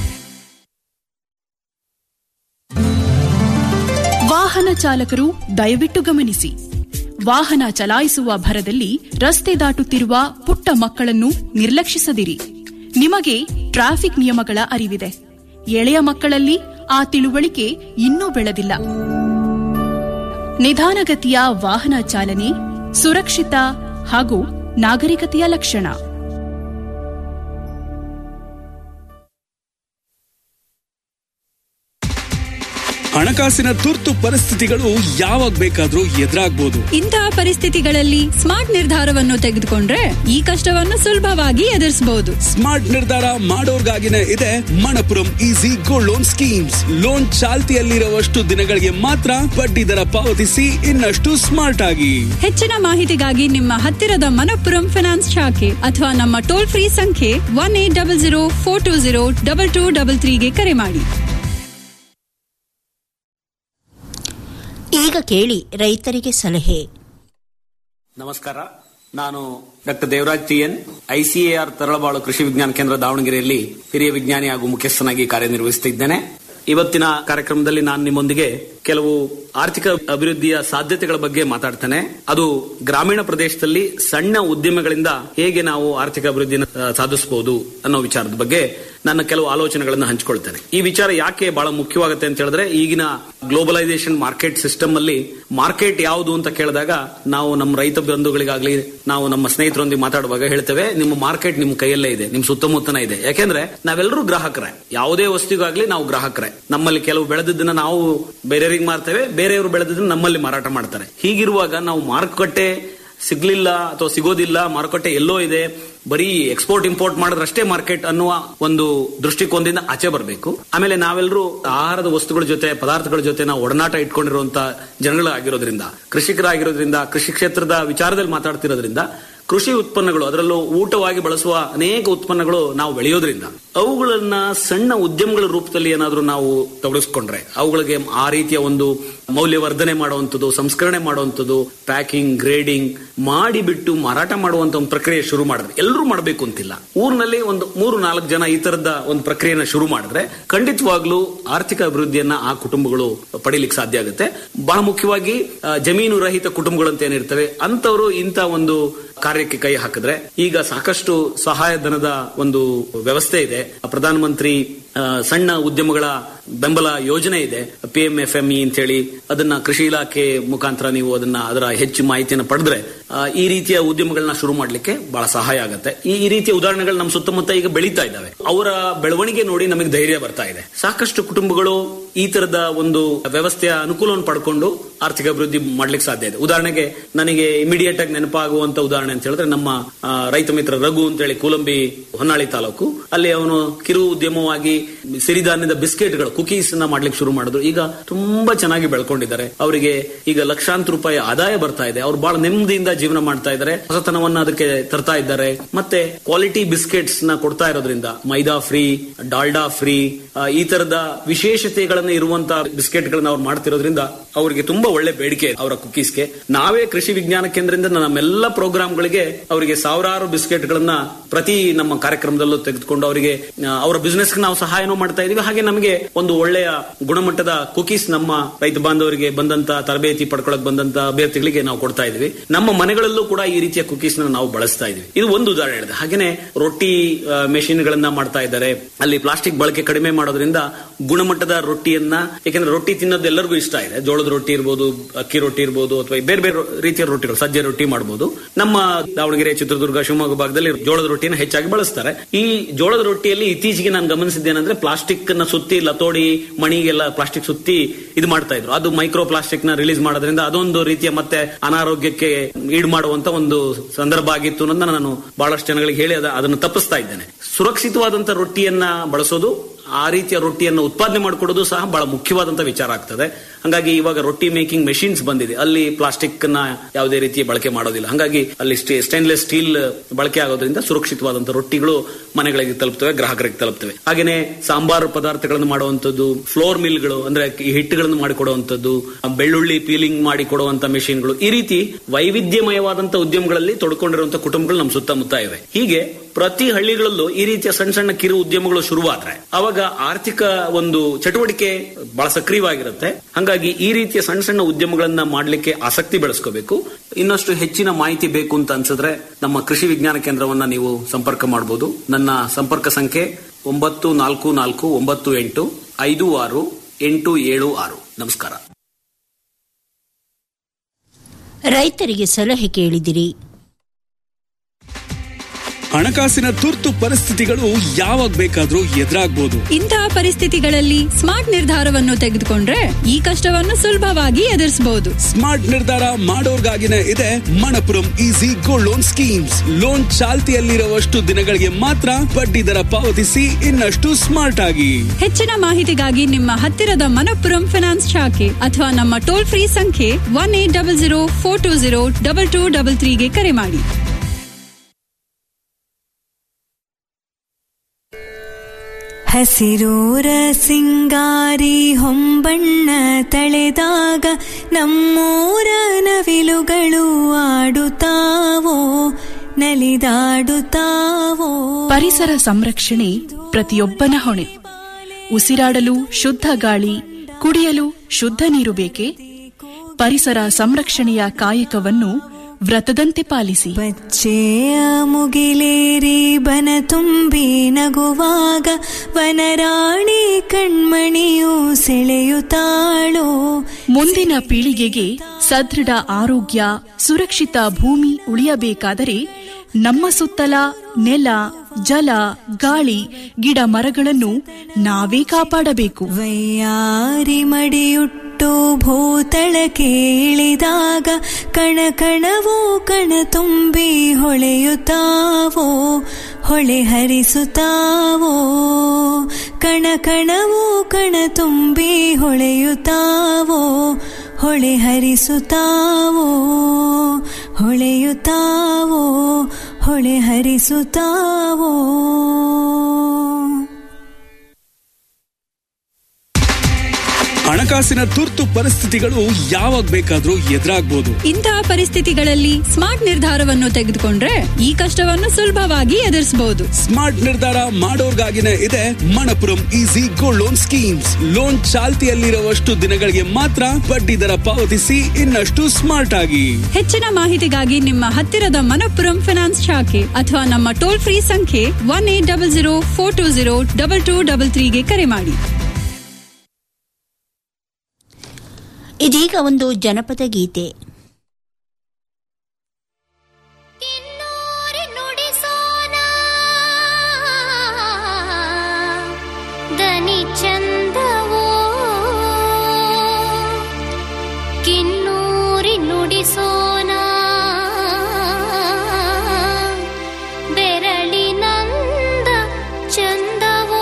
ವಾಹನ ಚಾಲಕರು ದಯವಿಟ್ಟು ಗಮನಿಸಿ ವಾಹನ ಚಲಾಯಿಸುವ ಭರದಲ್ಲಿ ರಸ್ತೆ ದಾಟುತ್ತಿರುವ ಪುಟ್ಟ ಮಕ್ಕಳನ್ನು ನಿರ್ಲಕ್ಷಿಸದಿರಿ ನಿಮಗೆ ಟ್ರಾಫಿಕ್ ನಿಯಮಗಳ ಅರಿವಿದೆ ಎಳೆಯ ಮಕ್ಕಳಲ್ಲಿ ಆ ತಿಳುವಳಿಕೆ ಇನ್ನೂ ಬೆಳೆದಿಲ್ಲ ನಿಧಾನಗತಿಯ ವಾಹನ ಚಾಲನೆ ಸುರಕ್ಷಿತ ಹಾಗೂ ನಾಗರಿಕತೆಯ ಲಕ್ಷಣ ಹಣಕಾಸಿನ ತುರ್ತು ಪರಿಸ್ಥಿತಿಗಳು ಯಾವಾಗ ಬೇಕಾದ್ರೂ ಎದುರಾಗ್ಬೋದು ಇಂತಹ ಪರಿಸ್ಥಿತಿಗಳಲ್ಲಿ ಸ್ಮಾರ್ಟ್ ನಿರ್ಧಾರವನ್ನು ತೆಗೆದುಕೊಂಡ್ರೆ ಈ ಕಷ್ಟವನ್ನು ಸುಲಭವಾಗಿ ಎದುರಿಸಬಹುದು ಸ್ಮಾರ್ಟ್ ನಿರ್ಧಾರ ಮಾಡೋರ್ಗಾಗಿನೇ ಇದೆ Manappuram easy gold loan schemes loan ಚಾಲ್ತಿಯಲ್ಲಿರುವಷ್ಟು ದಿನಗಳಿಗೆ ಮಾತ್ರ ಬಡ್ಡಿ ದರ ಪಾವತಿಸಿ ಇನ್ನಷ್ಟು ಸ್ಮಾರ್ಟ್ ಆಗಿ ಹೆಚ್ಚಿನ ಮಾಹಿತಿಗಾಗಿ ನಿಮ್ಮ ಹತ್ತಿರದ ಮನಪ್ಪುರಂ ಫೈನಾನ್ಸ್ ಶಾಖೆ ಅಥವಾ ನಮ್ಮ ಟೋಲ್ ಫ್ರೀ ಸಂಖ್ಯೆ one eight double zero four two zero double two double ತ್ರೀಗೆ ಕರೆ ಮಾಡಿ ಈಗ ಕೇಳಿ ರೈತರಿಗೆ ಸಲಹೆ ನಮಸ್ಕಾರ ನಾನು doctor Devaraj T N ICAR Taralabalu Krishi Vijnana ಕೇಂದ್ರ ದಾವಣಗೆರೆಯಲ್ಲಿ ಹಿರಿಯ ವಿಜ್ಞಾನಿ ಹಾಗೂ ಮುಖ್ಯಸ್ಥನಾಗಿ ಕಾರ್ಯನಿರ್ವಹಿಸುತ್ತಿದ್ದೇನೆ ಇವತ್ತಿನ ಕಾರ್ಯಕ್ರಮದಲ್ಲಿ ನಾನು ನಿಮ್ಮೊಂದಿಗೆ ಕೆಲವು ಆರ್ಥಿಕ ಅಭಿವೃದ್ಧಿಯ ಸಾಧ್ಯತೆಗಳ ಬಗ್ಗೆ ಮಾತಾಡ್ತೇನೆ ಅದು ಗ್ರಾಮೀಣ ಪ್ರದೇಶದಲ್ಲಿ ಸಣ್ಣ ಉದ್ಯಮಗಳಿಂದ ಹೇಗೆ ನಾವು ಆರ್ಥಿಕ ಅಭಿವೃದ್ಧಿಯನ್ನು ಆ, ಸಾಧಿಸಬಹುದು ಅನ್ನೋ ವಿಚಾರದ ಬಗ್ಗೆ ನನ್ನ ಕೆಲವು ಆಲೋಚನೆಗಳನ್ನು ಹಂಚಿಕೊಳ್ತೇನೆ ಈ ವಿಚಾರ ಯಾಕೆ ಬಹಳ ಮುಖ್ಯವಾಗುತ್ತೆ ಅಂತ ಹೇಳಿದ್ರೆ ಈಗಿನ ಗ್ಲೋಬಲೈಸೇಷನ್ ಮಾರ್ಕೆಟ್ ಸಿಸ್ಟಮ್ ಅಲ್ಲಿ ಮಾರ್ಕೆಟ್ ಯಾವುದು ಅಂತ ಕೇಳಿದಾಗ ನಾವು ನಮ್ಮ ರೈತ ಬಂಧುಗಳಿಗಾಗ್ಲಿ ನಾವು ನಮ್ಮ ಸ್ನೇಹಿತರೊಂದಿಗೆ ಮಾತಾಡುವಾಗ ಹೇಳ್ತೇವೆ ನಿಮ್ಮ ಮಾರ್ಕೆಟ್ ನಿಮ್ಮ ಕೈಯಲ್ಲೇ ಇದೆ ನಿಮ್ಮ ಸುತ್ತಮುತ್ತನೇ ಇದೆ ಯಾಕೆಂದ್ರೆ ನಾವೆಲ್ಲರೂ ಗ್ರಾಹಕರೇ ಯಾವುದೇ ವಸ್ತುಗಾಗ್ಲಿ ನಾವು ಗ್ರಾಹಕರೇ ನಮ್ಮಲ್ಲಿ ಕೆಲವು ಬೆಳೆದಿದ್ದನ್ನ ನಾವು ಬೇರೆಯವರಿಗೆ ಮಾರ್ತೇವೆ ಬೇರೆಯವರು ಬೆಳೆದಿದ್ದನ್ನ ನಮ್ಮಲ್ಲಿ ಮಾರಾಟ ಮಾಡ್ತಾರೆ ಹೀಗಿರುವಾಗ ನಾವು ಮಾರುಕಟ್ಟೆ ಸಿಗ್ಲಿಲ್ಲ ಅಥವಾ ಸಿಗೋದಿಲ್ಲ ಮಾರುಕಟ್ಟೆ ಎಲ್ಲೋ ಇದೆ ಬರೀ ಎಕ್ಸ್ಪೋರ್ಟ್ ಇಂಪೋರ್ಟ್ ಮಾಡಿದ್ರಷ್ಟೇ ಮಾರ್ಕೆಟ್ ಅನ್ನುವ ಒಂದು ದೃಷ್ಟಿಕೋನದಿಂದ ಆಚೆ ಬರಬೇಕು ಆಮೇಲೆ ನಾವೆಲ್ಲರೂ ಆಹಾರದ ವಸ್ತುಗಳ ಜೊತೆ ಪದಾರ್ಥಗಳ ಜೊತೆ ನಾವು ಒಡನಾಟ ಇಟ್ಕೊಂಡಿರುವಂತ ಜನಗಳಾಗಿರೋದ್ರಿಂದ ಕೃಷಿಕರಾಗಿರೋದ್ರಿಂದ ಕೃಷಿ ಕ್ಷೇತ್ರದ ವಿಚಾರದಲ್ಲಿ ಮಾತಾಡ್ತಿರೋದ್ರಿಂದ ಕೃಷಿ ಉತ್ಪನ್ನಗಳು ಅದರಲ್ಲೂ ಊಟವಾಗಿ ಬಳಸುವ ಅನೇಕ ಉತ್ಪನ್ನಗಳು ನಾವು ಬೆಳೆಯೋದ್ರಿಂದ ಅವುಗಳನ್ನ ಸಣ್ಣ ಉದ್ಯಮಗಳ ರೂಪದಲ್ಲಿ ಏನಾದರೂ ನಾವು ತೊಡಗಿಸ್ಕೊಂಡ್ರೆ ಅವುಗಳಿಗೆ ಆ ರೀತಿಯ ಒಂದು ಮೌಲ್ಯವರ್ಧನೆ ಮಾಡುವಂಥದ್ದು ಸಂಸ್ಕರಣೆ ಮಾಡುವಂಥದ್ದು ಪ್ಯಾಕಿಂಗ್ ಗ್ರೇಡಿಂಗ್ ಮಾಡಿಬಿಟ್ಟು ಮಾರಾಟ ಮಾಡುವಂತ ಒಂದು ಪ್ರಕ್ರಿಯೆ ಶುರು ಮಾಡಿದ್ರೆ ಎಲ್ಲರೂ ಮಾಡಬೇಕು ಅಂತಿಲ್ಲ ಊರಿನಲ್ಲಿ ಒಂದು ಮೂರು ನಾಲ್ಕು ಜನ ಈ ತರದ ಒಂದು ಪ್ರಕ್ರಿಯೆನ ಶುರು ಮಾಡಿದ್ರೆ ಖಂಡಿತವಾಗ್ಲೂ ಆರ್ಥಿಕ ಅಭಿವೃದ್ಧಿಯನ್ನ ಆ ಕುಟುಂಬಗಳು ಪಡಿಲಿಕ್ಕೆ ಸಾಧ್ಯ ಆಗುತ್ತೆ ಬಹಳ ಮುಖ್ಯವಾಗಿ ಆ, ಜಮೀನು ರಹಿತ ಕುಟುಂಬಗಳು ಅಂತ ಏನಿರ್ತವೆ ಅಂತವರು ಇಂಥ ಒಂದು ಕಾರ್ಯಕ್ಕೆ ಕೈ ಹಾಕಿದ್ರೆ ಈಗ ಸಾಕಷ್ಟು ಸಹಾಯಧನದ ಒಂದು ವ್ಯವಸ್ಥೆ ಇದೆ ಪ್ರಧಾನಮಂತ್ರಿ ಆ, ಸಣ್ಣ ಉದ್ಯಮಗಳ ಬೆಂಬಲ ಯೋಜನೆ ಇದೆ P M F M E ಅಂತ ಹೇಳಿ ಅದನ್ನ ಕೃಷಿ ಇಲಾಖೆ ಮುಖಾಂತರ ನೀವು ಅದನ್ನ ಅದರ ಹೆಚ್ಚು ಮಾಹಿತಿಯನ್ನು ಪಡೆದ್ರೆ ಆ, ಈ ರೀತಿಯ ಉದ್ಯಮಗಳನ್ನ ಶುರು ಮಾಡ್ಲಿಕ್ಕೆ ಬಹಳ ಸಹಾಯ ಆಗುತ್ತೆ ಈ ಈ ರೀತಿಯ ಉದಾಹರಣೆಗಳು ನಮ್ಮ ಸುತ್ತಮುತ್ತ ಈಗ ಬೆಳೀತಾ ಇದ್ದಾವೆ ಅವರ ಬೆಳವಣಿಗೆ ನೋಡಿ ನಮಗೆ ಧೈರ್ಯ ಬರ್ತಾ ಇದೆ ಸಾಕಷ್ಟು ಕುಟುಂಬಗಳು ಈ ತರದ ಒಂದು ವ್ಯವಸ್ಥೆಯ ಅನುಕೂಲವನ್ನು ಪಡ್ಕೊಂಡು ಆರ್ಥಿಕ ಅಭಿವೃದ್ಧಿ ಮಾಡ್ಲಿಕ್ಕೆ ಸಾಧ್ಯ ಇದೆ ಉದಾಹರಣೆಗೆ ನನಗೆ ಇಮಿಡಿಯೇಟ್ ಆಗಿ ನೆನಪಾಗುವಂತ ಉದಾಹರಣೆ ಅಂತ ಹೇಳಿದ್ರೆ ನಮ್ಮ ಆ, ರೈತ ಮಿತ್ರ ರಘು ಅಂತ ಹೇಳಿ ಕೂಲಂಬಿ ಹೊನ್ನಾಳಿ ತಾಲೂಕು ಅಲ್ಲಿ ಅವನು ಕಿರು ಉದ್ಯಮವಾಗಿ ಸಿರಿಧಾನ್ಯದ ಬಿಸ್ಕೆಟ್ಗಳು ಕುಕೀಸ್ ನ ಮಾಡ್ಲಿಕ್ಕೆ ಶುರು ಮಾಡಿದ್ರು ಈಗ ತುಂಬಾ ಚೆನ್ನಾಗಿ ಬೆಳ್ಕೊಂಡಿದ್ದಾರೆ ಅವರಿಗೆ ಈಗ ಲಕ್ಷಾಂತರ ರೂಪಾಯಿ ಆದಾಯ ಬರ್ತಾ ಇದೆ ಅವ್ರು ಬಹಳ ನೆಮ್ಮದಿಯಿಂದ ಜೀವನ ಮಾಡ್ತಾ ಇದ್ದಾರೆ ಹೊಸತನವನ್ನ ಅದಕ್ಕೆ ತರ್ತಾ ಇದ್ದಾರೆ ಮತ್ತೆ ಕ್ವಾಲಿಟಿ ಬಿಸ್ಕೆಟ್ಸ್ ನ ಕೊಡ್ತಾ ಇರೋದ್ರಿಂದ ಮೈದಾ ಫ್ರೀ ಡಾಲ್ಡಾ ಫ್ರೀ ಈ ತರದ ವಿಶೇಷತೆಗಳನ್ನ ಇರುವಂತ ಬಿಸ್ಕೆಟ್ ಗಳನ್ನ ಅವ್ರು ಮಾಡ್ತಿರೋದ್ರಿಂದ ಅವರಿಗೆ ತುಂಬಾ ಒಳ್ಳೆ ಬೇಡಿಕೆ ಇದೆ ಅವರ ಕುಕೀಸ್ಗೆ ನಾವೇ ಕೃಷಿ ವಿಜ್ಞಾನ ಕೇಂದ್ರದಿಂದ ನಮ್ಮೆಲ್ಲ ಪ್ರೋಗ್ರಾಮ್ಗಳಿಗೆ ಅವರಿಗೆ ಸಾವಿರಾರು ಬಿಸ್ಕೆಟ್ ಗಳನ್ನ ಪ್ರತಿ ನಮ್ಮ ಕಾರ್ಯಕ್ರಮದಲ್ಲೂ ತೆಗೆದುಕೊಂಡು ಅವರಿಗೆ ಆ, ಅವರ ಬಿಸ್ನೆಸ್ ನಾವು ಸಹಾಯನೂ ಮಾಡ್ತಾ ಇದೀವಿ ಹಾಗೆ ನಮಗೆ ಒಂದು ಒಳ್ಳೆಯ ಗುಣಮಟ್ಟದ ಕುಕೀಸ್ ನಮ್ಮ ರೈತ ಬಾಂಧವರಿಗೆ ಬಂದಂತ ತರಬೇತಿ ಪಡ್ಕೊಳಕ್ ಬಂದಂತ ಅಭ್ಯರ್ಥಿಗಳಿಗೆ ನಾವು ಕೊಡ್ತಾ ಇದೀವಿ ನಮ್ಮ ಮನೆಗಳಲ್ಲೂ ಕೂಡ ಈ ರೀತಿಯ ಕುಕೀಸ್ ನಾವು ಬಳಸ್ತಾ ಇದೀವಿ ಇದು ಒಂದು ಉದಾಹರಣೆ ಹೇಳಿದೆ ಹಾಗೇನೆ ರೊಟ್ಟಿ ಮೆಷಿನ್ ಗಳನ್ನ ಮಾಡ್ತಾ ಇದ್ದಾರೆ ಅಲ್ಲಿ ಪ್ಲಾಸ್ಟಿಕ್ ಬಳಕೆ ಕಡಿಮೆ ಮಾಡೋದ್ರಿಂದ ಗುಣಮಟ್ಟದ ರೊಟ್ಟಿಯನ್ನ ಯಾಕಂದ್ರೆ ರೊಟ್ಟಿ ತಿನ್ನೋದು ಎಲ್ಲರಿಗೂ ಇಷ್ಟ ಇದೆ ಜೋಳದ ರೊಟ್ಟಿ ಇರ್ಬೋದು ಅಕ್ಕಿ ರೊಟ್ಟಿ ಇರ್ಬೋದು ಅಥವಾ ಬೇರೆ ಬೇರೆ ರೀತಿಯ ರೊಟ್ಟಿಗಳು ಸಜ್ಜೆ ರೊಟ್ಟಿ ಮಾಡಬಹುದು ನಮ್ಮ ದಾವಣಗೆರೆ ಚಿತ್ರದುರ್ಗ ಶಿವಮೊಗ್ಗ ಭಾಗದಲ್ಲಿ ಜೋಳದ ರೊಟ್ಟಿನ ಹೆಚ್ಚಾಗಿ ಬಳಸ್ತಾರೆ ಈ ಜೋಳದ ರೊಟ್ಟಿಯಲ್ಲಿ ಇತ್ತೀಚೆಗೆ ನಾನು ಗಮನಿಸಿದ್ದೇನೆಂದ್ರೆ ಪ್ಲಾಸ್ಟಿಕ್ ನ ಸುತ್ತಿ ಲತೋಡಿ ಮಣಿಗೆಲ್ಲ ಪ್ಲಾಸ್ಟಿಕ್ ಸುತ್ತಿ ಇದು ಮಾಡ್ತಾ ಇದ್ರು ಅದು ಮೈಕ್ರೋ ಪ್ಲಾಸ್ಟಿಕ್ ನ ರಿಲೀಸ್ ಮಾಡೋದ್ರಿಂದ ಅದೊಂದು ರೀತಿಯ ಮತ್ತೆ ಅನಾರೋಗ್ಯಕ್ಕೆ ಈಡು ಮಾಡುವಂತ ಒಂದು ಸಂದರ್ಭ ಆಗಿತ್ತು ಅನ್ನೋದನ್ನ ನಾನು ಬಹಳಷ್ಟು ಜನಗಳಿಗೆ ಹೇಳಿ ಅದ- ಅದನ್ನು ತಪ್ಪಿಸ್ತಾ ಇದ್ದೇನೆ ಸುರಕ್ಷಿತವಾದಂತ ರೊಟ್ಟಿಯನ್ನ ಬಳಸೋದು ಆ ರೀತಿಯ ರೊಟ್ಟಿಯನ್ನು ಉತ್ಪಾದನೆ ಮಾಡಿಕೊಡೋದು ಸಹ ಬಹಳ ಮುಖ್ಯವಾದಂತ ವಿಚಾರ ಆಗ್ತದೆ ಹಂಗಾಗಿ ಇವಾಗ ರೊಟ್ಟಿ ಮೇಕಿಂಗ್ ಮೆಷಿನ್ಸ್ ಬಂದಿದೆ ಅಲ್ಲಿ ಪ್ಲಾಸ್ಟಿಕ್ ನ ಯಾವುದೇ ರೀತಿಯ ಬಳಕೆ ಮಾಡೋದಿಲ್ಲ ಹಂಗಾಗಿ ಅಲ್ಲಿ ಸ್ಟೇನ್ಲೆಸ್ ಸ್ಟೀಲ್ ಬಳಕೆ ಆಗೋದ್ರಿಂದ ಸುರಕ್ಷಿತವಾದಂತ ರೊಟ್ಟಿಗಳು ಮನೆಗಳಿಗೆ ತಲುಪ್ತವೆ ಗ್ರಾಹಕರಿಗೆ ತಲುಪ್ತವೆ ಹಾಗೇನೆ ಸಾಂಬಾರು ಪದಾರ್ಥಗಳನ್ನು ಮಾಡುವಂತದ್ದು ಫ್ಲೋರ್ ಮಿಲ್ಗಳು ಅಂದ್ರೆ ಈ ಹಿಟ್ಟುಗಳನ್ನು ಮಾಡಿಕೊಡುವಂತದ್ದು ಬೆಳ್ಳುಳ್ಳಿ ಪೀಲಿಂಗ್ ಮಾಡಿ ಕೊಡುವಂತ ಮೆಷಿನ್ಗಳು ಈ ರೀತಿ ವೈವಿಧ್ಯಮಯವಾದಂತ ಉದ್ಯಮಗಳಲ್ಲಿ ತೊಡ್ಕೊಂಡಿರುವಂತ ಕುಟುಂಬಗಳು ನಮ್ಮ ಸುತ್ತಮುತ್ತ ಇವೆ ಹೀಗೆ ಪ್ರತಿ ಹಳ್ಳಿಗಳಲ್ಲೂ ಈ ರೀತಿಯ ಸಣ್ಣ ಸಣ್ಣ ಕಿರು ಉದ್ಯಮಗಳು ಶುರುವಾದ್ರೆ ಅವಾಗ ಆರ್ಥಿಕ ಒಂದು ಚಟುವಟಿಕೆ ಬಹಳ ಸಕ್ರಿಯವಾಗಿರುತ್ತೆ ಹಂಗಾಗಿ ಈ ರೀತಿಯ ಸಣ್ಣ ಸಣ್ಣ ಉದ್ಯಮಗಳನ್ನ ಮಾಡ್ಲಿಕ್ಕೆ ಆಸಕ್ತಿ ಬೆಳೆಸ್ಕೋಬೇಕು ಇನ್ನಷ್ಟು ಹೆಚ್ಚಿನ ಮಾಹಿತಿ ಬೇಕು ಅಂತ ಅನ್ಸಿದ್ರೆ ನಮ್ಮ ಕೃಷಿ ವಿಜ್ಞಾನ ಕೇಂದ್ರವನ್ನ ನೀವು ಸಂಪರ್ಕ ಮಾಡಬಹುದು ನನ್ನ ಸಂಪರ್ಕ ಸಂಖ್ಯೆ ಒಂಬತ್ತು ನಾಲ್ಕು ನಾಲ್ಕು ಒಂಬತ್ತು ಎಂಟು ಐದು ಆರು ಎಂಟು ಏಳು ಆರು ನಮಸ್ಕಾರ ರೈತರಿಗೆ ಸಲಹೆ ಕೇಳಿದಿರಿ ಹಣಕಾಸಿನ ತುರ್ತು ಪರಿಸ್ಥಿತಿಗಳು ಯಾವಾಗ ಬೇಕಾದ್ರೂ ಎದುರಾಗ್ಬೋದು ಇಂತಹ ಪರಿಸ್ಥಿತಿಗಳಲ್ಲಿ ಸ್ಮಾರ್ಟ್ ನಿರ್ಧಾರವನ್ನು ತೆಗೆದುಕೊಂಡ್ರೆ ಈ ಕಷ್ಟವನ್ನು ಸುಲಭವಾಗಿ ಎದುರಿಸಬಹುದು ಸ್ಮಾರ್ಟ್ ನಿರ್ಧಾರ ಮಾಡೋರ್ಗಾಗಿನೇ ಇದೆ Manappuram easy gold loan schemes loan ಚಾಲ್ತಿಯಲ್ಲಿರುವಷ್ಟು ದಿನಗಳಿಗೆ ಮಾತ್ರ ಬಡ್ಡಿ ದರ ಪಾವತಿಸಿ ಇನ್ನಷ್ಟು ಸ್ಮಾರ್ಟ್ ಆಗಿ ಹೆಚ್ಚಿನ ಮಾಹಿತಿಗಾಗಿ ನಿಮ್ಮ ಹತ್ತಿರದ ಮನಪ್ಪುರಂ ಫಿನಾನ್ಸ್ ಶಾಖೆ ಅಥವಾ ನಮ್ಮ ಟೋಲ್ ಫ್ರೀ ಸಂಖ್ಯೆ one eight double zero four two zero double two double ತ್ರೀಗೆ ಕರೆ ಮಾಡಿ ಹಸಿರೂರ ಸಿಂಗಾರಿ ಹೊಂಬಣ್ಣ ತಳೆದಾಗ ನಮ್ಮೂರ ನವಿಲುಗಳು ಆಡುತ್ತಾವೋ ನಲಿದಾಡುತ್ತಾವೋ ಪರಿಸರ ಸಂರಕ್ಷಣೆ ಪ್ರತಿಯೊಬ್ಬನ ಹೊಣೆ ಉಸಿರಾಡಲು ಶುದ್ಧ ಗಾಳಿ ಕುಡಿಯಲು ಶುದ್ಧ ನೀರು ಬೇಕೆ ಪರಿಸರ ಸಂರಕ್ಷಣೆಯ ಕಾಯಕವನ್ನು ವ್ರತದಂತೆ ಪಾಲಿಸಿ ಬಚ್ಚೆಯ ಮುಗಿಲೇರಿ ಬನ ತುಂಬಿ ನಗುವಾಗ ವನರಾಣಿ ಕಣ್ಮಣಿಯು ಸೆಳೆಯುತ್ತಾಳೋ ಮುಂದಿನ ಪೀಳಿಗೆಗೆ ಸದೃಢ ಆರೋಗ್ಯ ಸುರಕ್ಷಿತ ಭೂಮಿ ಉಳಿಯಬೇಕಾದರೆ ನಮ್ಮ ಸುತ್ತಲ ನೆಲ ಜಲ ಗಾಳಿ ಗಿಡ ಮರಗಳನ್ನು ನಾವೇ ಕಾಪಾಡಬೇಕು ವೈಯಾರಿ ಮಡಿಯುಟ್ಟು ಭೂತಳಕ್ಕೆ ಇಳಿದಾಗ ಕಣ ಕಣವೋ ಕಣ ತುಂಬಿ ಹೊಳೆಯುತ್ತಾವೋ ಹೊಳೆ ಹರಿಸುತ್ತಾವೋ ಕಣ ಕಣವೋ ಕಣ ತುಂಬಿ ಹೊಳೆಯುತ್ತಾವೋ ಹೊಳೆ ಹರಿಸುತ್ತಾವೋ ಹೊಳೆಯುತ್ತಾವೋ ಹೊಳೆ ಹರಿಸುತ್ತಾವೋ ಹಣಕಾಸಿನ ತುರ್ತು ಪರಿಸ್ಥಿತಿಗಳು ಯಾವಾಗ ಬೇಕಾದ್ರೂ ಎದುರಾಗ್ಬೋದು ಇಂತಹ ಪರಿಸ್ಥಿತಿಗಳಲ್ಲಿ ಸ್ಮಾರ್ಟ್ ನಿರ್ಧಾರವನ್ನು ತೆಗೆದುಕೊಂಡ್ರೆ ಈ ಕಷ್ಟವನ್ನು ಸುಲಭವಾಗಿ ಎದುರಿಸಬಹುದು ಸ್ಮಾರ್ಟ್ ನಿರ್ಧಾರ ಮಾಡೋರ್ಗಾಗಿನೇ ಇದೆ Manappuram easy gold loan schemes loan ಚಾಲ್ತಿಯಲ್ಲಿರುವಷ್ಟು ದಿನಗಳಿಗೆ ಮಾತ್ರ ಬಡ್ಡಿ ದರ ಪಾವತಿಸಿ ಇನ್ನಷ್ಟು ಸ್ಮಾರ್ಟ್ ಆಗಿ ಹೆಚ್ಚಿನ ಮಾಹಿತಿಗಾಗಿ ನಿಮ್ಮ ಹತ್ತಿರದ ಮನಪ್ಪುರಂ ಫಿನಾನ್ಸ್ ಶಾಖೆ ಅಥವಾ ನಮ್ಮ ಟೋಲ್ ಫ್ರೀ ಸಂಖ್ಯೆ one eight double zero four two zero double two double ತ್ರೀಗೆ ಕರೆ ಮಾಡಿ ಇದೀಗ ಒಂದು ಜನಪದ ಗೀತೆ ದನಿ ಚಂದವೋ ಕಿನ್ನೂರಿ ನುಡಿಸೋನ ಬೆರಳಿನಂದ ಚಂದವೋ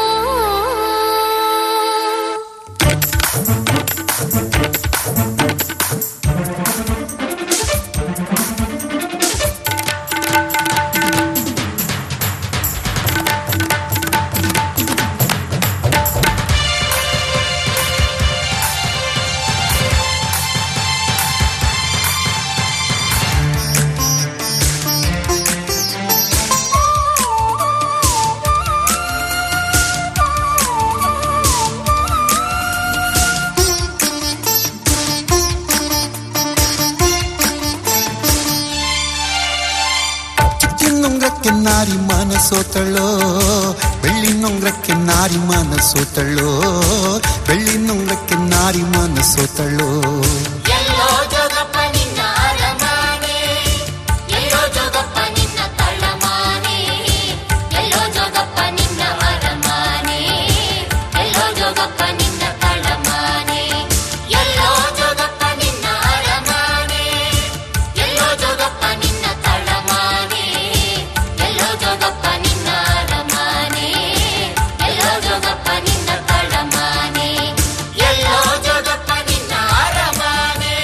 ಚಿನ್ನೊಂಗ್ರಕ್ಕೆ ನಾರಿ ಮನಸೋತಳೋ ಬೆಳ್ಳಿ ನೊಂಗ್ರಕ್ಕೆ ನಾರಿ ಮನಸೋತಳೋ ಬೆಳ್ಳಿ ನೊಂಗ್ರಕ್ಕೆ ನಾರಿ ಮನಸೋತಳೋ ಎಲ್ಲೋ ಜೋಗಪ್ಪ ನಿನ್ನ ಅರಮಾನೆ ಎಲ್ಲೋ ಜೋಗಪ್ಪ ನಿನ್ನ ತಳ್ಳಮಾನೆ ಎಲ್ಲೋ ಜೋಗಪ್ಪ ನಿನ್ನ ಅರಮಾನೆ ಎಲ್ಲೋ ಜೋಗಪ್ಪ ನಿನ್ನ ತಳ್ಳಮಾನೆ ಎಲ್ಲೋ ಜೋಗಪ್ಪ ನಿನ್ನ ಅರಮಾನೆ ಎಲ್ಲೋ ಜೋಗಪ್ಪ ನಿನ್ನ ತಳ್ಳಮಾನೆ ಎಲ್ಲೋ ಜೋಗಪ್ಪ ನಿನ್ನ ಅರಮಾನೆ ಎಲ್ಲೋ ಜೋಗಪ್ಪ ನಿನ್ನ ತಳ್ಳಮಾನೆ ಎಲ್ಲೋ ಜೋಗಪ್ಪ ನಿನ್ನ ಅರಮಾನೆ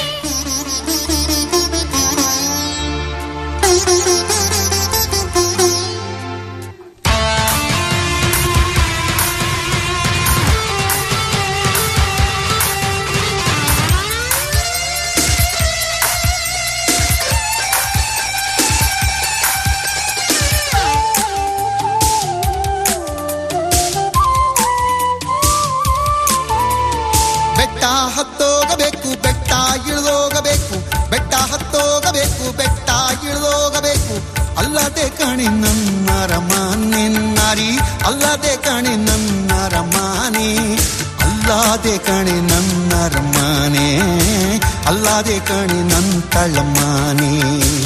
ಬೆಟ್ಟ ಹತ್ತೋಗಬೇಕು ಬೆಟ್ಟ ಇಳಿದೋಗಬೇಕು ಬೆಟ್ಟ ಹತ್ತೋಗಬೇಕು ಬೆಟ್ಟ ಇಳಿದೋಗಬೇಕು ಅಲ್ಲದೆ ಕಣಿ ನನ್ನ ರಮಾನೆ ನಾರಿ ಅಲ್ಲದೆ ಕಣಿ ನನ್ನ ರಮಾನೆ ಅಲ್ಲದೆ ಕಣಿ ನನ್ನ ರಮಾನೆ ಅಲ್ಲದೆ ಕಣಿ ನನ್ನ ತಳಮಾನೆ